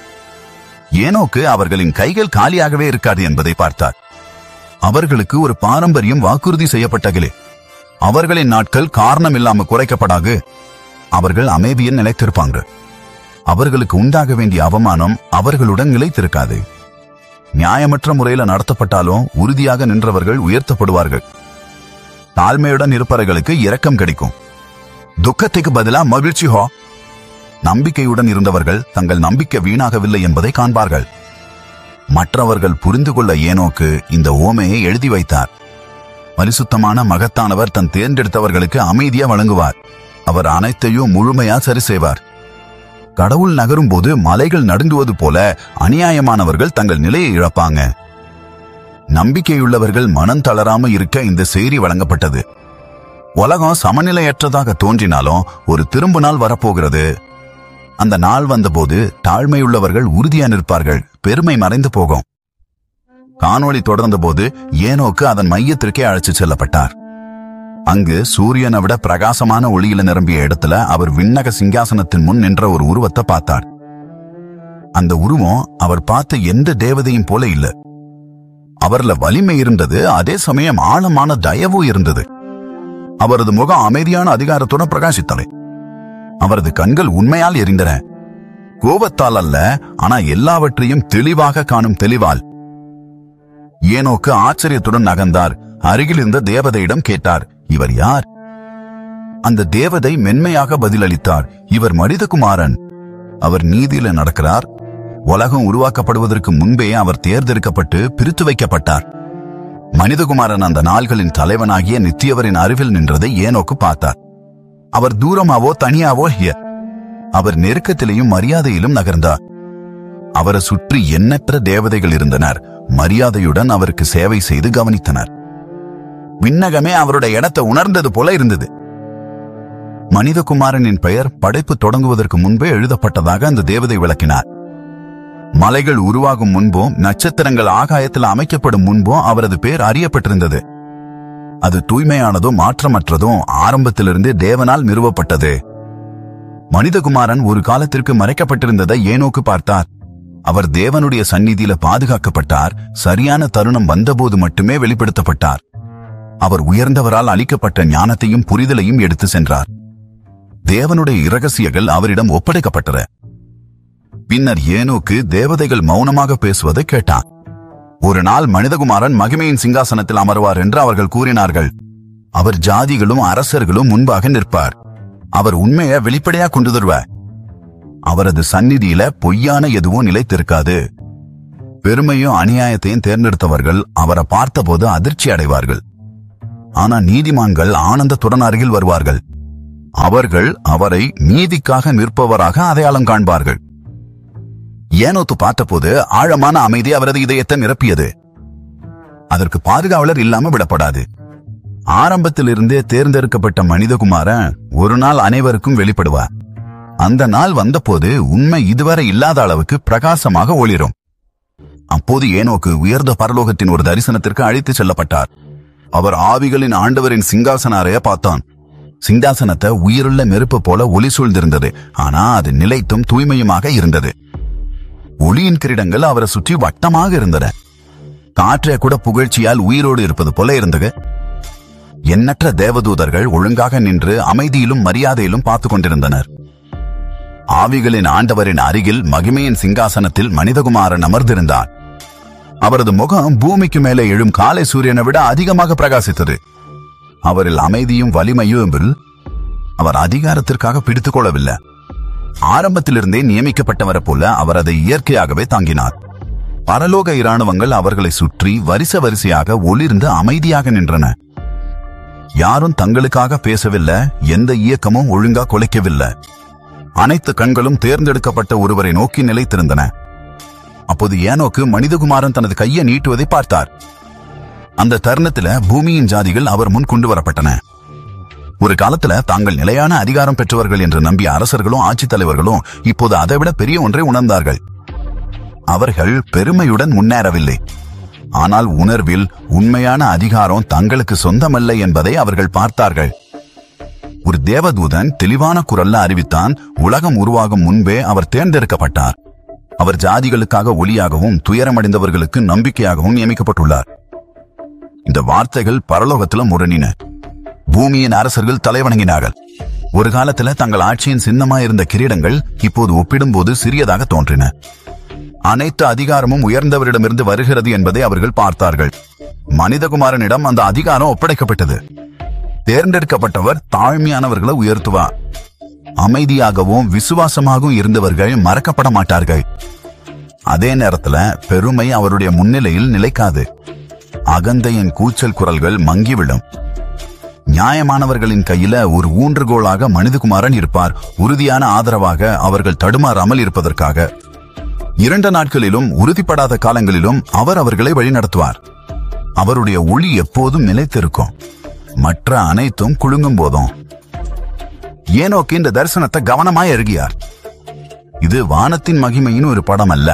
Speaker 1: ஏனோக்கு அவர்களின் கைகள் காலியாகவே இருக்காது என்பதை பார்த்தார் அவர்களுக்கு ஒரு பாரம்பரியம் வாக்குறுதி செய்யப்பட்டகளே அவர்களின் நாட்கள் காரணம் இல்லாம குறைக்கப்படாது அவர்கள் அமைதியில் நிலைத்திருப்பாங்க அவர்களுக்கு உண்டாக வேண்டிய அவமானம் அவர்களுடன் நிலைத்திருக்காது நியாயமற்ற முறையில நடத்தப்பட்டாலும் உறுதியாக நின்றவர்கள் உயர்த்தப்படுவார்கள் தாழ்மையுடன் இருப்பவர்களுக்கு இரக்கம் கிடைக்கும் துக்கத்துக்கு பதிலா மகிழ்ச்சி ஹோ நம்பிக்கையுடன் இருந்தவர்கள் தங்கள் நம்பிக்கை வீணாகவில்லை என்பதை காண்பார்கள் மற்றவர்கள் புரிந்து கொள்ள ஏனோக்கு இந்த ஓமையை எழுதி வைத்தார் பரிசுத்தமான மகத்தானவர் தன் தேர்ந்தெடுத்தவர்களுக்கு அமைதியா வழங்குவார் அவர் அனைத்தையும் முழுமையா சரி செய்வார் கடவுள் நகரும் போது மலைகள் நடுங்குவது போல அநியாயமானவர்கள் தங்கள் நிலையை இழப்பாங்க நம்பிக்கையுள்ளவர்கள் மனம் தளராம இருக்க இந்த செய்தி வழங்கப்பட்டது உலகம் சமநிலையற்றதாக தோன்றினாலும் ஒரு திரும்ப நாள் வரப்போகிறது அந்த நாள் வந்தபோது தாழ்மையுள்ளவர்கள் உறுதியா நிற்பார்கள் பெருமை மறைந்து போகும் காணொளி தொடர்ந்தபோது ஏனோக்கு அதன் மையத்திற்கே அழைச்சு செல்லப்பட்டார் அங்கு சூரியனை விட பிரகாசமான ஒளியில நிரம்பிய இடத்துல அவர் விண்ணக சிங்காசனத்தின் முன் நின்ற ஒரு உருவத்தை பார்த்தார் அந்த உருவம் அவர் பார்த்த எந்த தேவதையும் போல இல்ல அவர்ல வலிமை இருந்தது அதே சமயம் ஆழமான தயவும் இருந்தது அவரது முகம் அமைதியான அதிகாரத்துடன் பிரகாசித்தவை அவரது கண்கள் உண்மையால் எரிந்தன கோபத்தால் அல்ல ஆனா எல்லாவற்றையும் தெளிவாக காணும் தெளிவால் ஏனோக்கு ஆச்சரியத்துடன் நகர்ந்தார் அருகில் இருந்த தேவதையிடம் கேட்டார் இவர் யார் அந்த தேவதை மென்மையாக பதிலளித்தார் இவர் மனிதகுமாரன் அவர் நீதியில நடக்கிறார் உலகம் உருவாக்கப்படுவதற்கு முன்பே அவர் தேர்ந்தெடுக்கப்பட்டு பிரித்து வைக்கப்பட்டார் மனிதகுமாரன் அந்த நாள்களின் தலைவனாகிய நித்தியவரின் அருகில் நின்றதை ஏனோக்கு பார்த்தார் அவர் தூரமாவோ தனியாவோ இல்ல அவர் நெருக்கத்திலேயும் மரியாதையிலும் நகர்ந்தார் அவரை சுற்றி எண்ணற்ற தேவதைகள் இருந்தனர் மரியாதையுடன் அவருக்கு சேவை செய்து கவனித்தனர் விண்ணகமே அவருடைய இடத்தை உணர்ந்தது போல இருந்தது மனிதகுமாரனின் பெயர் படைப்பு தொடங்குவதற்கு முன்பே எழுதப்பட்டதாக அந்த தேவதை விளக்கினார் மலைகள் உருவாகும் முன்பும் நட்சத்திரங்கள் ஆகாயத்தில் அமைக்கப்படும் முன்பும் அவரது பேர் அறியப்பட்டிருந்தது அது தூய்மையானதும் மாற்றமற்றதும் ஆரம்பத்திலிருந்தே தேவனால் நிறுவப்பட்டது மனிதகுமாரன் ஒரு காலத்திற்கு மறைக்கப்பட்டிருந்ததை ஏனோக்கு பார்த்தார் அவர் தேவனுடைய சந்நிதியில பாதுகாக்கப்பட்டார் சரியான தருணம் வந்தபோது மட்டுமே வெளிப்படுத்தப்பட்டார் அவர் உயர்ந்தவரால் அளிக்கப்பட்ட ஞானத்தையும் புரிதலையும் எடுத்து சென்றார் தேவனுடைய இரகசியங்கள் அவரிடம் ஒப்படைக்கப்பட்டன பின்னர் ஏனோக்கு தேவதைகள் மௌனமாக பேசுவதை கேட்டான் ஒரு நாள் மனிதகுமாரன் மகிமையின் சிங்காசனத்தில் அமர்வார் என்று அவர்கள் கூறினார்கள் அவர் ஜாதிகளும் அரசர்களும் முன்பாக நிற்பார் அவர் உண்மையை வெளிப்படையா கொண்டு தருவார் அவரது சந்நிதியில பொய்யான எதுவும் நிலைத்திருக்காது பெருமையும் அநியாயத்தையும் தேர்ந்தெடுத்தவர்கள் அவரை பார்த்தபோது அதிர்ச்சி அடைவார்கள் ஆனா நீதிமான்கள் ஆனந்தத்துடன் அருகில் வருவார்கள் அவர்கள் அவரை நீதிக்காக நிற்பவராக அடையாளம் காண்பார்கள் ஏனோத்து பார்த்தபோது ஆழமான அமைதி அவரது இதயத்தை நிரப்பியது அதற்கு பாதுகாவலர் இல்லாம விடப்படாது ஆரம்பத்திலிருந்தே தேர்ந்தெடுக்கப்பட்ட மனிதகுமாரன் ஒரு நாள் அனைவருக்கும் வெளிப்படுவார் அந்த நாள் வந்தபோது உண்மை இதுவரை இல்லாத அளவுக்கு பிரகாசமாக ஒளிரும் அப்போது ஏனோக்கு உயர்ந்த பரலோகத்தின் ஒரு தரிசனத்திற்கு அழைத்துச் செல்லப்பட்டார் அவர் ஆவிகளின் ஆண்டவரின் சிங்காசன அறைய பார்த்தான் சிங்காசனத்தை உயிருள்ள நெருப்பு போல ஒளி சூழ்ந்திருந்தது ஆனா அது நிலைத்தும் தூய்மையுமாக இருந்தது ஒளியின் கிரீடங்கள் அவரை சுற்றி வட்டமாக இருந்தன காற்றை கூட புகழ்ச்சியால் உயிரோடு இருப்பது போல இருந்தது எண்ணற்ற தேவதூதர்கள் ஒழுங்காக நின்று அமைதியிலும் மரியாதையிலும் பார்த்துக் கொண்டிருந்தனர் ஆவிகளின் ஆண்டவரின் அருகில் மகிமையின் சிங்காசனத்தில் மனிதகுமாரன் அமர்ந்திருந்தார் அவரது முகம் பூமிக்கு மேலே எழும் காலை சூரியனை விட அதிகமாக பிரகாசித்தது அவரில் அமைதியும் வலிமையும் அவர் அதிகாரத்திற்காக பிடித்துக் கொள்ளவில்லை ஆரம்பத்திலிருந்தே நியமிக்கப்பட்டவரை போல அவர் அதை இயற்கையாகவே தாங்கினார் பரலோக இராணுவங்கள் அவர்களை சுற்றி வரிசை வரிசையாக ஒளிர்ந்து அமைதியாக நின்றன யாரும் தங்களுக்காக பேசவில்லை எந்த இயக்கமும் ஒழுங்கா கொலைக்கவில்லை அனைத்து கண்களும் தேர்ந்தெடுக்கப்பட்ட ஒருவரை நோக்கி நிலைத்திருந்தன அப்போது ஏனோக்கு மனிதகுமாரன் தனது கையை நீட்டுவதை பார்த்தார் அந்த தருணத்துல பூமியின் ஜாதிகள் அவர் முன் கொண்டு வரப்பட்டன ஒரு காலத்துல தாங்கள் நிலையான அதிகாரம் பெற்றவர்கள் என்று நம்பிய அரசர்களும் ஆட்சித் தலைவர்களும் இப்போது அதைவிட பெரிய ஒன்றை உணர்ந்தார்கள் அவர்கள் பெருமையுடன் முன்னேறவில்லை ஆனால் உணர்வில் உண்மையான அதிகாரம் தங்களுக்கு சொந்தமல்ல என்பதை அவர்கள் பார்த்தார்கள் ஒரு தேவதூதன் தெளிவான குரல்ல அறிவித்தான் உலகம் உருவாகும் முன்பே அவர் தேர்ந்தெடுக்கப்பட்டார் அவர் ஜாதிகளுக்காக ஒளியாகவும் துயரமடைந்தவர்களுக்கு நம்பிக்கையாகவும் நியமிக்கப்பட்டுள்ளார் இந்த வார்த்தைகள் பரலோகத்துல முரணின பூமியின் அரசர்கள் தலைவணங்கினார்கள் ஒரு காலத்துல தங்கள் ஆட்சியின் சின்னமா இருந்த கிரீடங்கள் இப்போது ஒப்பிடும்போது சிறியதாக தோன்றின அனைத்து அதிகாரமும் உயர்ந்தவரிடமிருந்து வருகிறது என்பதை அவர்கள் பார்த்தார்கள் மனிதகுமாரனிடம் அந்த அதிகாரம் ஒப்படைக்கப்பட்டது தேர்ந்தெடுக்கப்பட்டவர் தாழ்மையானவர்களை உயர்த்துவார் அமைதியாகவும் விசுவாசமாகவும் இருந்தவர்கள் மறக்கப்பட மாட்டார்கள் அதே நேரத்துல பெருமை அவருடைய முன்னிலையில் நிலைக்காது அகந்தையின் கூச்சல் குரல்கள் மங்கிவிடும் நியாயமானவர்களின் கையில ஒரு ஊன்றுகோலாக மனிதகுமாரன் இருப்பார் உறுதியான ஆதரவாக அவர்கள் தடுமாறாமல் இருப்பதற்காக இரண்டு நாட்களிலும் உறுதிப்படாத காலங்களிலும் அவர் அவர்களை வழிநடத்துவார் அவருடைய ஒளி எப்போதும் நிலைத்திருக்கும் மற்ற அனைத்தும் குலுங்கும் போதும் ஏனோக்கு இந்த தரிசனத்தை கவனமாய் அருகியார் இது வானத்தின் மகிமையின் ஒரு படம் அல்ல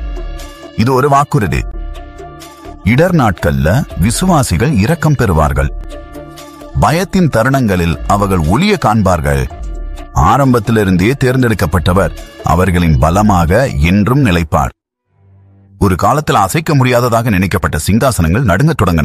Speaker 1: இது ஒரு வாக்குறுதி இடர் நாட்கள்ல விசுவாசிகள் இரக்கம் பெறுவார்கள் பயத்தின் தருணங்களில் அவர்கள் ஒளிய காண்பார்கள் ஆரம்பத்திலிருந்தே தேர்ந்தெடுக்கப்பட்டவர் அவர்களின் பலமாக என்றும் நிலைப்பார் ஒரு காலத்தில் அசைக்க முடியாததாக நினைக்கப்பட்ட சிங்காசனங்கள் நடுங்கத் தொடங்கின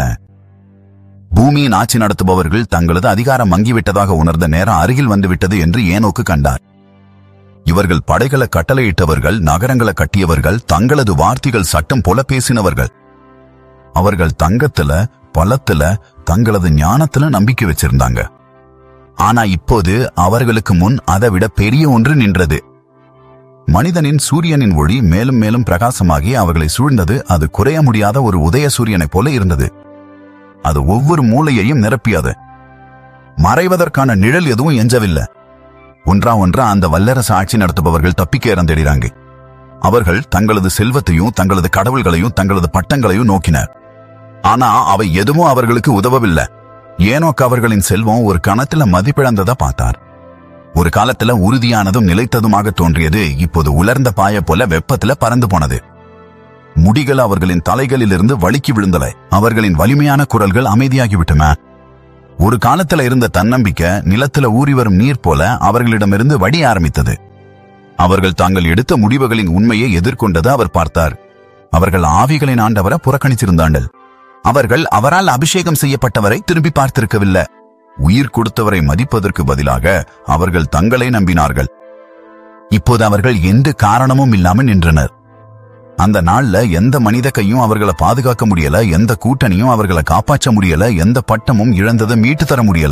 Speaker 1: பூமியின் ஆட்சி நடத்துபவர்கள் தங்களது அதிகாரம் மங்கிவிட்டதாக உணர்ந்த நேரம் அருகில் வந்துவிட்டது என்று ஏனோக்கு கண்டார் இவர்கள் படைகளை கட்டளையிட்டவர்கள் நகரங்களை கட்டியவர்கள் தங்களது வார்த்தைகள் சட்டம் போல பேசினவர்கள் அவர்கள் தங்கத்துல பலத்துல தங்களது ஞானத்துல நம்பிக்கை வச்சிருந்தாங்க ஆனா இப்போது அவர்களுக்கு முன் அதை விட பெரிய ஒன்று நின்றது மனிதனின் சூரியனின் ஒளி மேலும் மேலும் பிரகாசமாகி அவர்களை சூழ்ந்தது அது குறைய முடியாத ஒரு உதய சூரியனைப் போல இருந்தது அது ஒவ்வொரு மூலையையும் நிரப்பியது மறைவதற்கான நிழல் எதுவும் எஞ்சவில்லை ஒன்றா ஒன்றா அந்த வல்லரசு ஆட்சி நடத்துபவர்கள் தப்பிக்க இறந்திடுறாங்க அவர்கள் தங்களது செல்வத்தையும் தங்களது கடவுள்களையும் தங்களது பட்டங்களையும் நோக்கினர் ஆனா அவை எதுவும் அவர்களுக்கு உதவவில்லை ஏனோக்கு அவர்களின் செல்வம் ஒரு கணத்துல மதிப்பிழந்ததா பார்த்தார் ஒரு காலத்துல உறுதியானதும் நிலைத்ததுமாக தோன்றியது இப்போது உலர்ந்த பாய போல வெப்பத்துல பறந்து போனது முடிகள் அவர்களின் தலைகளிலிருந்து வழுக்கி விழுந்தன அவர்களின் வலிமையான குரல்கள் அமைதியாகிவிட்டன ஒரு காலத்துல இருந்த தன்னம்பிக்கை நிலத்துல ஊறி வரும் நீர் போல அவர்களிடமிருந்து வடி ஆரம்பித்தது அவர்கள் தாங்கள் எடுத்த முடிவுகளின் உண்மையை எதிர்கொண்டது அவர் பார்த்தார் அவர்கள் ஆவிகளின் ஆண்டவரை புறக்கணிச்சிருந்தார்கள் அவர்கள் அவரால் அபிஷேகம் செய்யப்பட்டவரை திரும்பி பார்த்திருக்கவில்லை உயிர் கொடுத்தவரை மதிப்பதற்கு பதிலாக அவர்கள் தங்களை நம்பினார்கள் இப்போது அவர்கள் எந்த காரணமும் இல்லாமல் நின்றனர் அந்த நாள்ல எந்த மனித கையும் அவர்களை பாதுகாக்க முடியல எந்த கூட்டணியும் அவர்களை காப்பாற்ற முடியல எந்த பட்டமும் இழந்ததை மீட்டு தர முடியல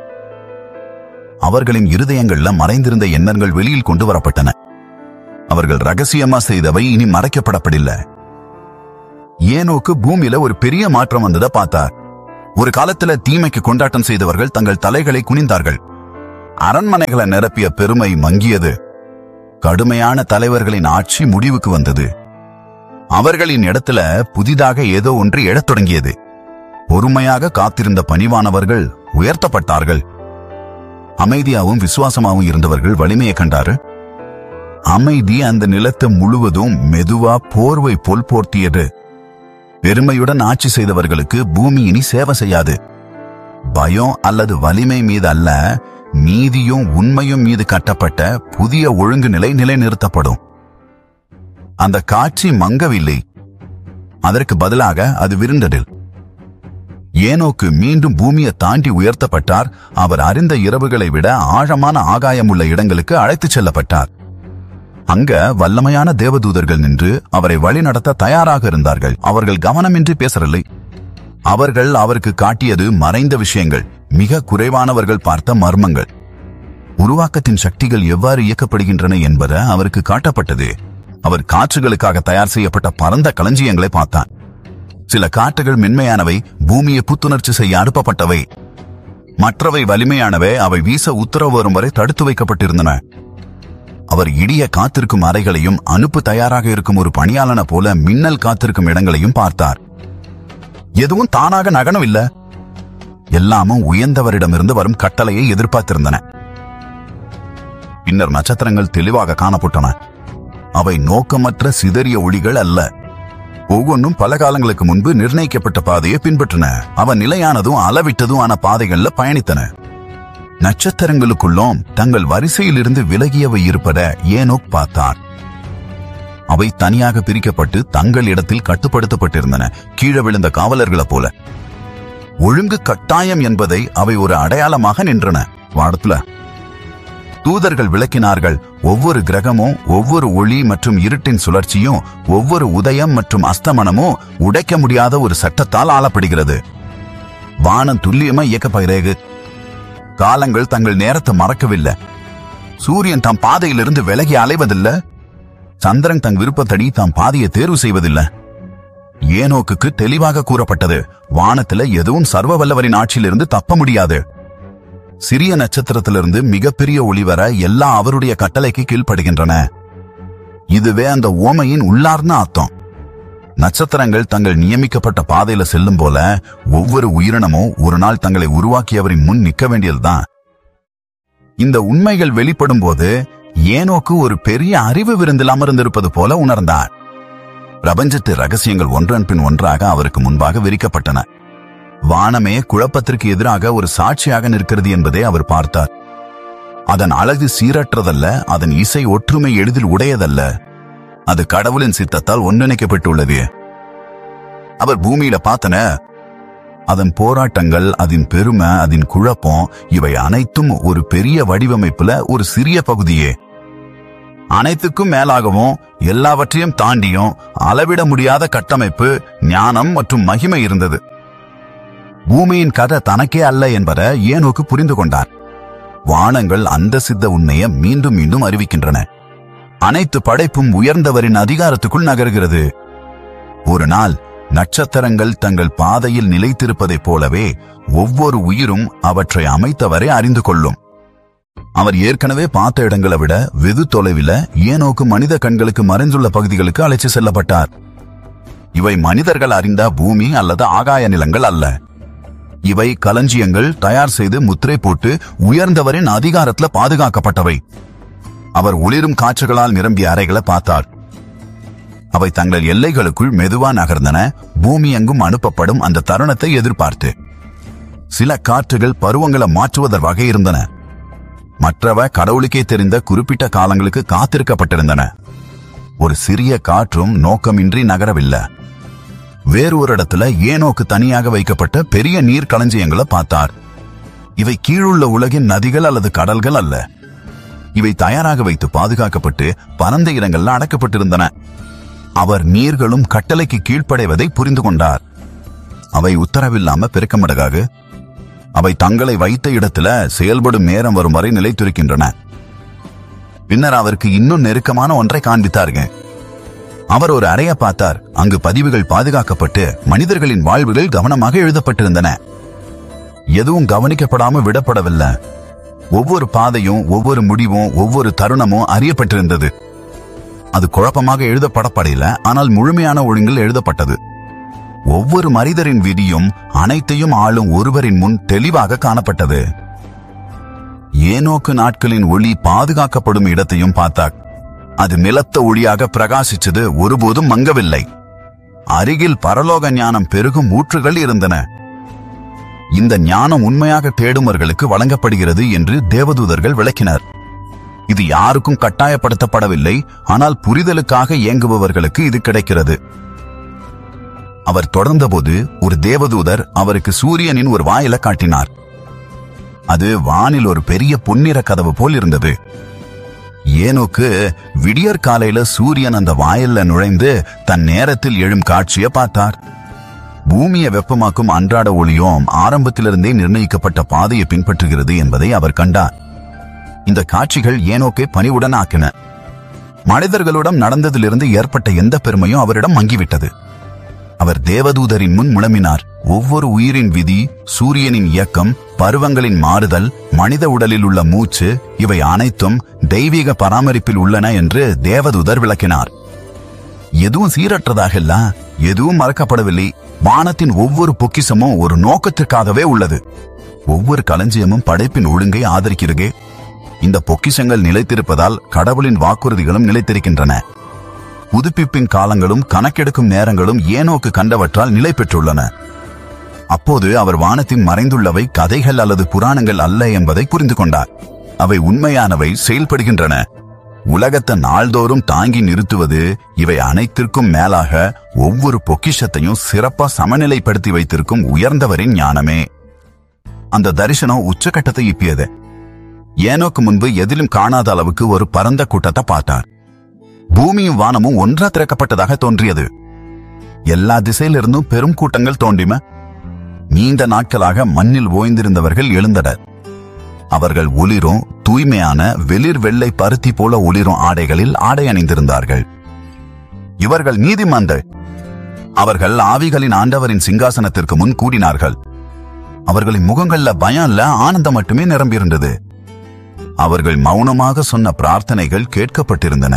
Speaker 1: அவர்களின் இருதயங்கள்ல மறைந்திருந்த எண்ணங்கள் வெளியில் கொண்டு வரப்பட்டன அவர்கள் ரகசியமா செய்தவை இனி மறைக்கப்படப்படில்லை ஏனோக்கு பூமியில ஒரு பெரிய மாற்றம் வந்ததை பார்த்தார் ஒரு காலத்துல தீமைக்கு கொண்டாட்டம் செய்தவர்கள் தங்கள் தலைகளை குனிந்தார்கள் அரண்மனைகளை நிரப்பிய பெருமை மங்கியது கடுமையான தலைவர்களின் ஆட்சி முடிவுக்கு வந்தது அவர்களின் இடத்துல புதிதாக ஏதோ ஒன்று எழத் தொடங்கியது பொறுமையாக காத்திருந்த பணிவானவர்கள் உயர்த்தப்பட்டார்கள் அமைதியாவும் விசுவாசமாவும் இருந்தவர்கள் வலிமையை கண்டாரு அமைதி அந்த நிலத்தை முழுவதும் மெதுவா போர்வை போல் போர்த்தியது பெருமையுடன் ஆட்சி செய்தவர்களுக்கு பூமி இனி சேவை செய்யாது பயம் அல்லது வலிமை மீது அல்ல நீதியும் உண்மையும் மீது கட்டப்பட்ட புதிய ஒழுங்கு நிலை நிலைநிறுத்தப்படும் அந்த காட்சி மங்கவில்லை அதற்கு பதிலாக அது விருண்டது ஏனோக்கு மீண்டும் பூமியை தாண்டி உயர்த்தப்பட்டார் அவர் அறிந்த இரவுகளை விட ஆழமான ஆகாயமுள்ள இடங்களுக்கு அழைத்துச் செல்லப்பட்டார் அங்க வல்லமையான தேவதூதர்கள் நின்று அவரை வழிநடத்த தயாராக இருந்தார்கள் அவர்கள் கவனமின்றி பேசவில்லை அவர்கள் அவருக்கு காட்டியது மறைந்த விஷயங்கள் மிக குறைவானவர்கள் பார்த்த மர்மங்கள் உருவாக்கத்தின் சக்திகள் எவ்வாறு இயக்கப்படுகின்றன என்பது அவருக்கு காட்டப்பட்டது அவர் காற்றுகளுக்காக தயார் செய்யப்பட்ட பரந்த களஞ்சியங்களை பார்த்தார் சில காற்றுகள் மென்மையானவை பூமியை புத்துணர்ச்சி செய்ய அனுப்பப்பட்டவை மற்றவை வலிமையானவை அவை வீச உத்தரவு வரும் வரை தடுத்து வைக்கப்பட்டிருந்தன அவர் இடிய காத்திருக்கும் அறைகளையும் அனுப்பு தயாராக இருக்கும் ஒரு பணியாளன போல மின்னல் காத்திருக்கும் இடங்களையும் பார்த்தார் எதுவும் தானாக நகனம் இல்ல எல்லாமும் உயர்ந்தவரிடமிருந்து வரும் கட்டளையை எதிர்பார்த்திருந்தன பின்னர் நட்சத்திரங்கள் தெளிவாக காணப்பட்டன அவை நோக்கமற்ற சிதறிய ஒளிகள் அல்ல ஒவ்வொன்றும் பல காலங்களுக்கு முன்பு நிர்ணயிக்கப்பட்ட பாதையை பின்பற்றின அவன் நிலையானதும் அளவிட்டதும் ஆன பாதைகள்ல பயணித்தன நட்சத்திரங்களுக்குள்ளும் தங்கள் வரிசையில் இருந்து விலகியவை இருப்பத ஏனோக் பார்த்தார் அவை தனியாக பிரிக்கப்பட்டு தங்கள் இடத்தில் கட்டுப்படுத்தப்பட்டிருந்தன கீழே விழுந்த காவலர்களைப் போல ஒழுங்கு கட்டாயம் என்பதை அவை ஒரு அடையாளமாக நின்றன வாடத்துல தூதர்கள் விளக்கினார்கள் ஒவ்வொரு கிரகமும் ஒவ்வொரு ஒளி மற்றும் இருட்டின் சுழற்சியும் ஒவ்வொரு உதயம் மற்றும் அஸ்தமனமும் உடைக்க முடியாத ஒரு சட்டத்தால் ஆளப்படுகிறது வானம் துல்லியமா இயக்கப்படுகிறது காலங்கள் தங்கள் நேரத்தை மறக்கவில்லை சூரியன் தாம் பாதையிலிருந்து விலகி அலைவதில்லை சந்திரன் தன் விருப்பத்தடி தாம் பாதையை தேர்வு செய்வதில்லை ஏனோக்குக்கு தெளிவாக கூறப்பட்டது வானத்துல எதுவும் சர்வ வல்லவரின் ஆட்சியிலிருந்து தப்ப முடியாது சிறிய நட்சத்திரத்திலிருந்து மிகப்பெரிய ஒளி வர எல்லாம் அவருடைய கட்டளைக்கு கீழ்ப்படுகின்றன இதுவே அந்த ஓமையின் உள்ளார்ந்த அர்த்தம் நட்சத்திரங்கள் தங்கள் நியமிக்கப்பட்ட பாதையில செல்லும் போல ஒவ்வொரு உயிரினமும் ஒரு நாள் தங்களை உருவாக்கியவரின் முன் நிற்க வேண்டியதுதான் இந்த உண்மைகள் வெளிப்படும் போது ஏனோக்கு ஒரு பெரிய அறிவு விருந்தில் அமர்ந்திருப்பது போல உணர்ந்தார் பிரபஞ்சத்து ரகசியங்கள் ஒன்றன் பின் ஒன்றாக அவருக்கு முன்பாக விரிக்கப்பட்டன வானமே குழப்பத்திற்கு எதிராக ஒரு சாட்சியாக நிற்கிறது என்பதை அவர் பார்த்தார் அதன் அழகு சீரற்றதல்ல அதன் இசை ஒற்றுமை எளிதில் உடையதல்ல அது கடவுளின் சித்தத்தால் ஒன்றிணைக்கப்பட்டுள்ளது அவர் பூமியில பார்த்தன அதன் போராட்டங்கள் அதன் பெருமை அதன் குழப்பம் இவை அனைத்தும் ஒரு பெரிய வடிவமைப்புல ஒரு சிறிய பகுதியே அனைத்துக்கும் மேலாகவும் எல்லாவற்றையும் தாண்டியும் அளவிட முடியாத கட்டமைப்பு ஞானம் மற்றும் மகிமை இருந்தது பூமியின் கதை தனக்கே அல்ல என்பதை ஏனோக்கு புரிந்து கொண்டார் வானங்கள் அந்த சித்த உண்மையை மீண்டும் மீண்டும் அறிவிக்கின்றன அனைத்து படைப்பும் உயர்ந்தவரின் அதிகாரத்துக்குள் நகர்கிறது ஒரு நாள் நட்சத்திரங்கள் தங்கள் பாதையில் நிலைத்திருப்பதைப் போலவே ஒவ்வொரு உயிரும் அவற்றை அமைத்தவரை அறிந்து கொள்ளும் அவர் ஏற்கனவே பார்த்த இடங்களை விட வெகு தொலைவில் ஏனோக்கு மனித கண்களுக்கு மறைந்துள்ள பகுதிகளுக்கு அழைத்து செல்லப்பட்டார் இவை மனிதர்கள் அறிந்த பூமி அல்லது ஆகாய நிலங்கள் அல்ல இவை களஞ்சியங்கள் தயார் செய்து முத்திரை போட்டு உயர்ந்தவரின் அதிகாரத்துல பாதுகாக்கப்பட்டவை அவர் ஒளிரும் காற்றுகளால் நிரம்பிய அறைகளை பார்த்தார் அவை தங்கள் எல்லைகளுக்குள் மெதுவா நகர்ந்தன பூமி எங்கும் அனுப்பப்படும் அந்த தருணத்தை எதிர்பார்த்து சில காற்றுகள் பருவங்களை மாற்றுவதற் வகை இருந்தன மற்றவ கடவுளுக்கே தெரிந்த குறிப்பிட்ட காலங்களுக்கு காத்திருக்கப்பட்டிருந்தன ஒரு சிறிய காற்றும் நோக்கமின்றி நகரவில்லை வேறு ஒரு இடத்துல ஏனோக்கு தனியாக வைக்கப்பட்ட பெரிய நீர் களஞ்சியங்களை பார்த்தார் இவை கீழுள்ள உலகின் நதிகள் அல்லது கடல்கள் அல்ல இவை தயாராக வைத்து பாதுகாக்கப்பட்டு பரந்த இடங்கள்ல அடக்கப்பட்டிருந்தன அவர் நீர்களும் கட்டளைக்கு கீழ்ப்படைவதை புரிந்து கொண்டார் அவை உத்தரவில்லாம பெருக்கமடகாகு அவை தங்களை வைத்த இடத்துல செயல்படும் நேரம் வரும் வரை நிலைத்திருக்கின்றன பின்னர் அவருக்கு இன்னும் நெருக்கமான ஒன்றை காண்பித்தாருங்க அவர் ஒரு அறைய பார்த்தார் அங்கு பதிவுகள் பாதுகாக்கப்பட்டு மனிதர்களின் வாழ்வுகள் கவனமாக எழுதப்பட்டிருந்தன எதுவும் கவனிக்கப்படாம விடப்படவில்லை ஒவ்வொரு பாதையும் ஒவ்வொரு முடிவும் ஒவ்வொரு தருணமும் அறியப்பட்டிருந்தது அது குழப்பமாக எழுதப்படப்படல ஆனால் முழுமையான ஒழுங்கில் எழுதப்பட்டது ஒவ்வொரு மனிதரின் விதியும் அனைத்தையும் ஆளும் ஒருவரின் முன் தெளிவாக காணப்பட்டது ஏனோக்கு நாட்களின் ஒளி பாதுகாக்கப்படும் இடத்தையும் பார்த்தார் அது நிலத்த ஒளியாக பிரகாசிச்சது ஒருபோதும் மங்கவில்லை அருகில் பரலோக ஞானம் பெருகும் ஊற்றுகள் இருந்தன இந்த ஞானம் உண்மையாக தேடுமர்களுக்கு வழங்கப்படுகிறது என்று தேவதூதர்கள் விளக்கினர் இது யாருக்கும் கட்டாயப்படுத்தப்படவில்லை ஆனால் புரிதலுக்காக இயங்குபவர்களுக்கு இது கிடைக்கிறது அவர் தொடர்ந்தபோது ஒரு தேவதூதர் அவருக்கு சூரியனின் ஒரு வாயில காட்டினார் அது வானில் ஒரு பெரிய பொன்னிற கதவு போல் இருந்தது ஏனோக்கு விடியற் காலையில சூரியன் அந்த வாயில்ல நுழைந்து தன் நேரத்தில் எழும் காட்சியை பார்த்தார் பூமியை வெப்பமாக்கும் அன்றாட ஒளியும் ஆரம்பத்திலிருந்தே நிர்ணயிக்கப்பட்ட பாதையை பின்பற்றுகிறது என்பதை அவர் கண்டார் இந்த காட்சிகள் ஏனோக்கை பணிவுடன் ஆக்கின மனிதர்களிடம் நடந்ததிலிருந்து ஏற்பட்ட எந்த பெருமையும் அவரிடம் மங்கிவிட்டது அவர் தேவதூதரின் முன் முழமினார் ஒவ்வொரு உயிரின் விதி சூரியனின் இயக்கம் பருவங்களின் மாறுதல் மனித உடலில் உள்ள மூச்சு இவை அனைத்தும் தெய்வீக பராமரிப்பில் உள்ளன என்று தேவதூதர் விளக்கினார் எதுவும் சீரற்றதாக இல்ல எதுவும் மறக்கப்படவில்லை வானத்தின் ஒவ்வொரு பொக்கிசமும் ஒரு நோக்கத்திற்காகவே உள்ளது ஒவ்வொரு களஞ்சியமும் படைப்பின் ஒழுங்கை ஆதரிக்கிறதே இந்த பொக்கிஷங்கள் நிலைத்திருப்பதால் கடவுளின் வாக்குறுதிகளும் நிலைத்திருக்கின்றன புதுப்பிப்பின் காலங்களும் கணக்கெடுக்கும் நேரங்களும் ஏனோக்கு கண்டவற்றால் நிலை பெற்றுள்ளன அப்போது அவர் வானத்தின் மறைந்துள்ளவை கதைகள் அல்லது புராணங்கள் அல்ல என்பதை புரிந்து கொண்டார் அவை உண்மையானவை செயல்படுகின்றன உலகத்தை நாள்தோறும் தாங்கி நிறுத்துவது இவை அனைத்திற்கும் மேலாக ஒவ்வொரு பொக்கிஷத்தையும் சிறப்பா சமநிலைப்படுத்தி வைத்திருக்கும் உயர்ந்தவரின் ஞானமே அந்த தரிசனம் உச்சகட்டத்தை இப்பியது ஏனோக்கு முன்பு எதிலும் காணாத அளவுக்கு ஒரு பரந்த கூட்டத்தை பார்த்தார் பூமியும் வானமும் ஒன்றா திறக்கப்பட்டதாக தோன்றியது எல்லா திசையிலிருந்தும் பெரும் கூட்டங்கள் தோன்றின நீண்ட நாட்களாக மண்ணில் ஓய்ந்திருந்தவர்கள் எழுந்தனர் அவர்கள் ஒளிரும் தூய்மையான வெளிர் வெள்ளை பருத்தி போல ஒளிரும் ஆடைகளில் ஆடை அணிந்திருந்தார்கள் இவர்கள் நீதிமன்கள் அவர்கள் ஆவிகளின் ஆண்டவரின் சிங்காசனத்திற்கு முன் கூடினார்கள் அவர்களின் முகங்கள்ல பயம் இல்ல ஆனந்தம் மட்டுமே நிரம்பியிருந்தது அவர்கள் மௌனமாக சொன்ன பிரார்த்தனைகள் கேட்கப்பட்டிருந்தன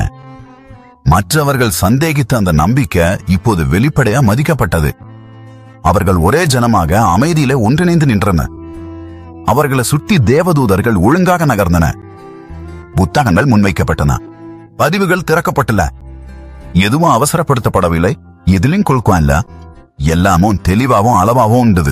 Speaker 1: மற்றவர்கள் சந்தேகித்த அந்த நம்பிக்கை இப்போது வெளிப்படையா மதிக்கப்பட்டது அவர்கள் ஒரே ஜனமாக அமைதியிலே ஒன்றிணைந்து நின்றனர் அவர்களை சுற்றி தேவதூதர்கள் ஒழுங்காக நகர்ந்தன புத்தகங்கள் முன்வைக்கப்பட்டன பதிவுகள் திறக்கப்பட்டன எதுவும் அவசரப்படுத்தப்படவில்லை எதிலும் குழுக்கம் இல்ல எல்லாமும் தெளிவாவும் அளவாவும் உண்டது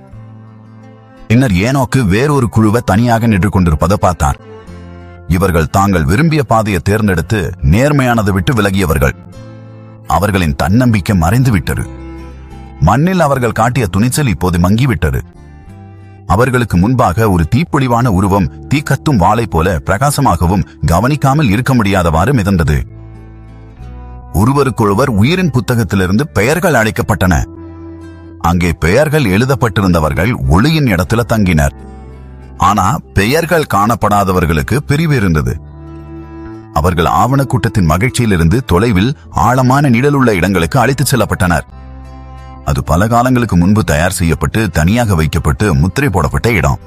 Speaker 1: பின்னர் ஏனோக்கு வேறொரு குழுவை தனியாக நின்று கொண்டிருப்பதை பார்த்தார் இவர்கள் தாங்கள் விரும்பிய பாதையை தேர்ந்தெடுத்து நேர்மையானதை விட்டு விலகியவர்கள் அவர்களின் தன்னம்பிக்கை மறைந்து விட்டது மண்ணில் அவர்கள் காட்டிய துணிச்சல் இப்போது மங்கிவிட்டது அவர்களுக்கு முன்பாக ஒரு தீப்பொழிவான உருவம் தீக்கத்தும் வாளை போல பிரகாசமாகவும் கவனிக்காமல் இருக்க முடியாதவாறு மிதந்தது ஒருவருக்கொருவர் உயிரின் புத்தகத்திலிருந்து பெயர்கள் அழைக்கப்பட்டன அங்கே பெயர்கள் எழுதப்பட்டிருந்தவர்கள் ஒளியின் இடத்துல தங்கினர் ஆனா பெயர்கள் காணப்படாதவர்களுக்கு பிரிவு இருந்தது அவர்கள் ஆவணக்கூட்டத்தின் மகிழ்ச்சியிலிருந்து தொலைவில் ஆழமான நிழலுள்ள இடங்களுக்கு அழைத்துச் செல்லப்பட்டனர் அது பல காலங்களுக்கு முன்பு தயார் செய்யப்பட்டு தனியாக வைக்கப்பட்டு முத்திரை போடப்பட்ட இடம்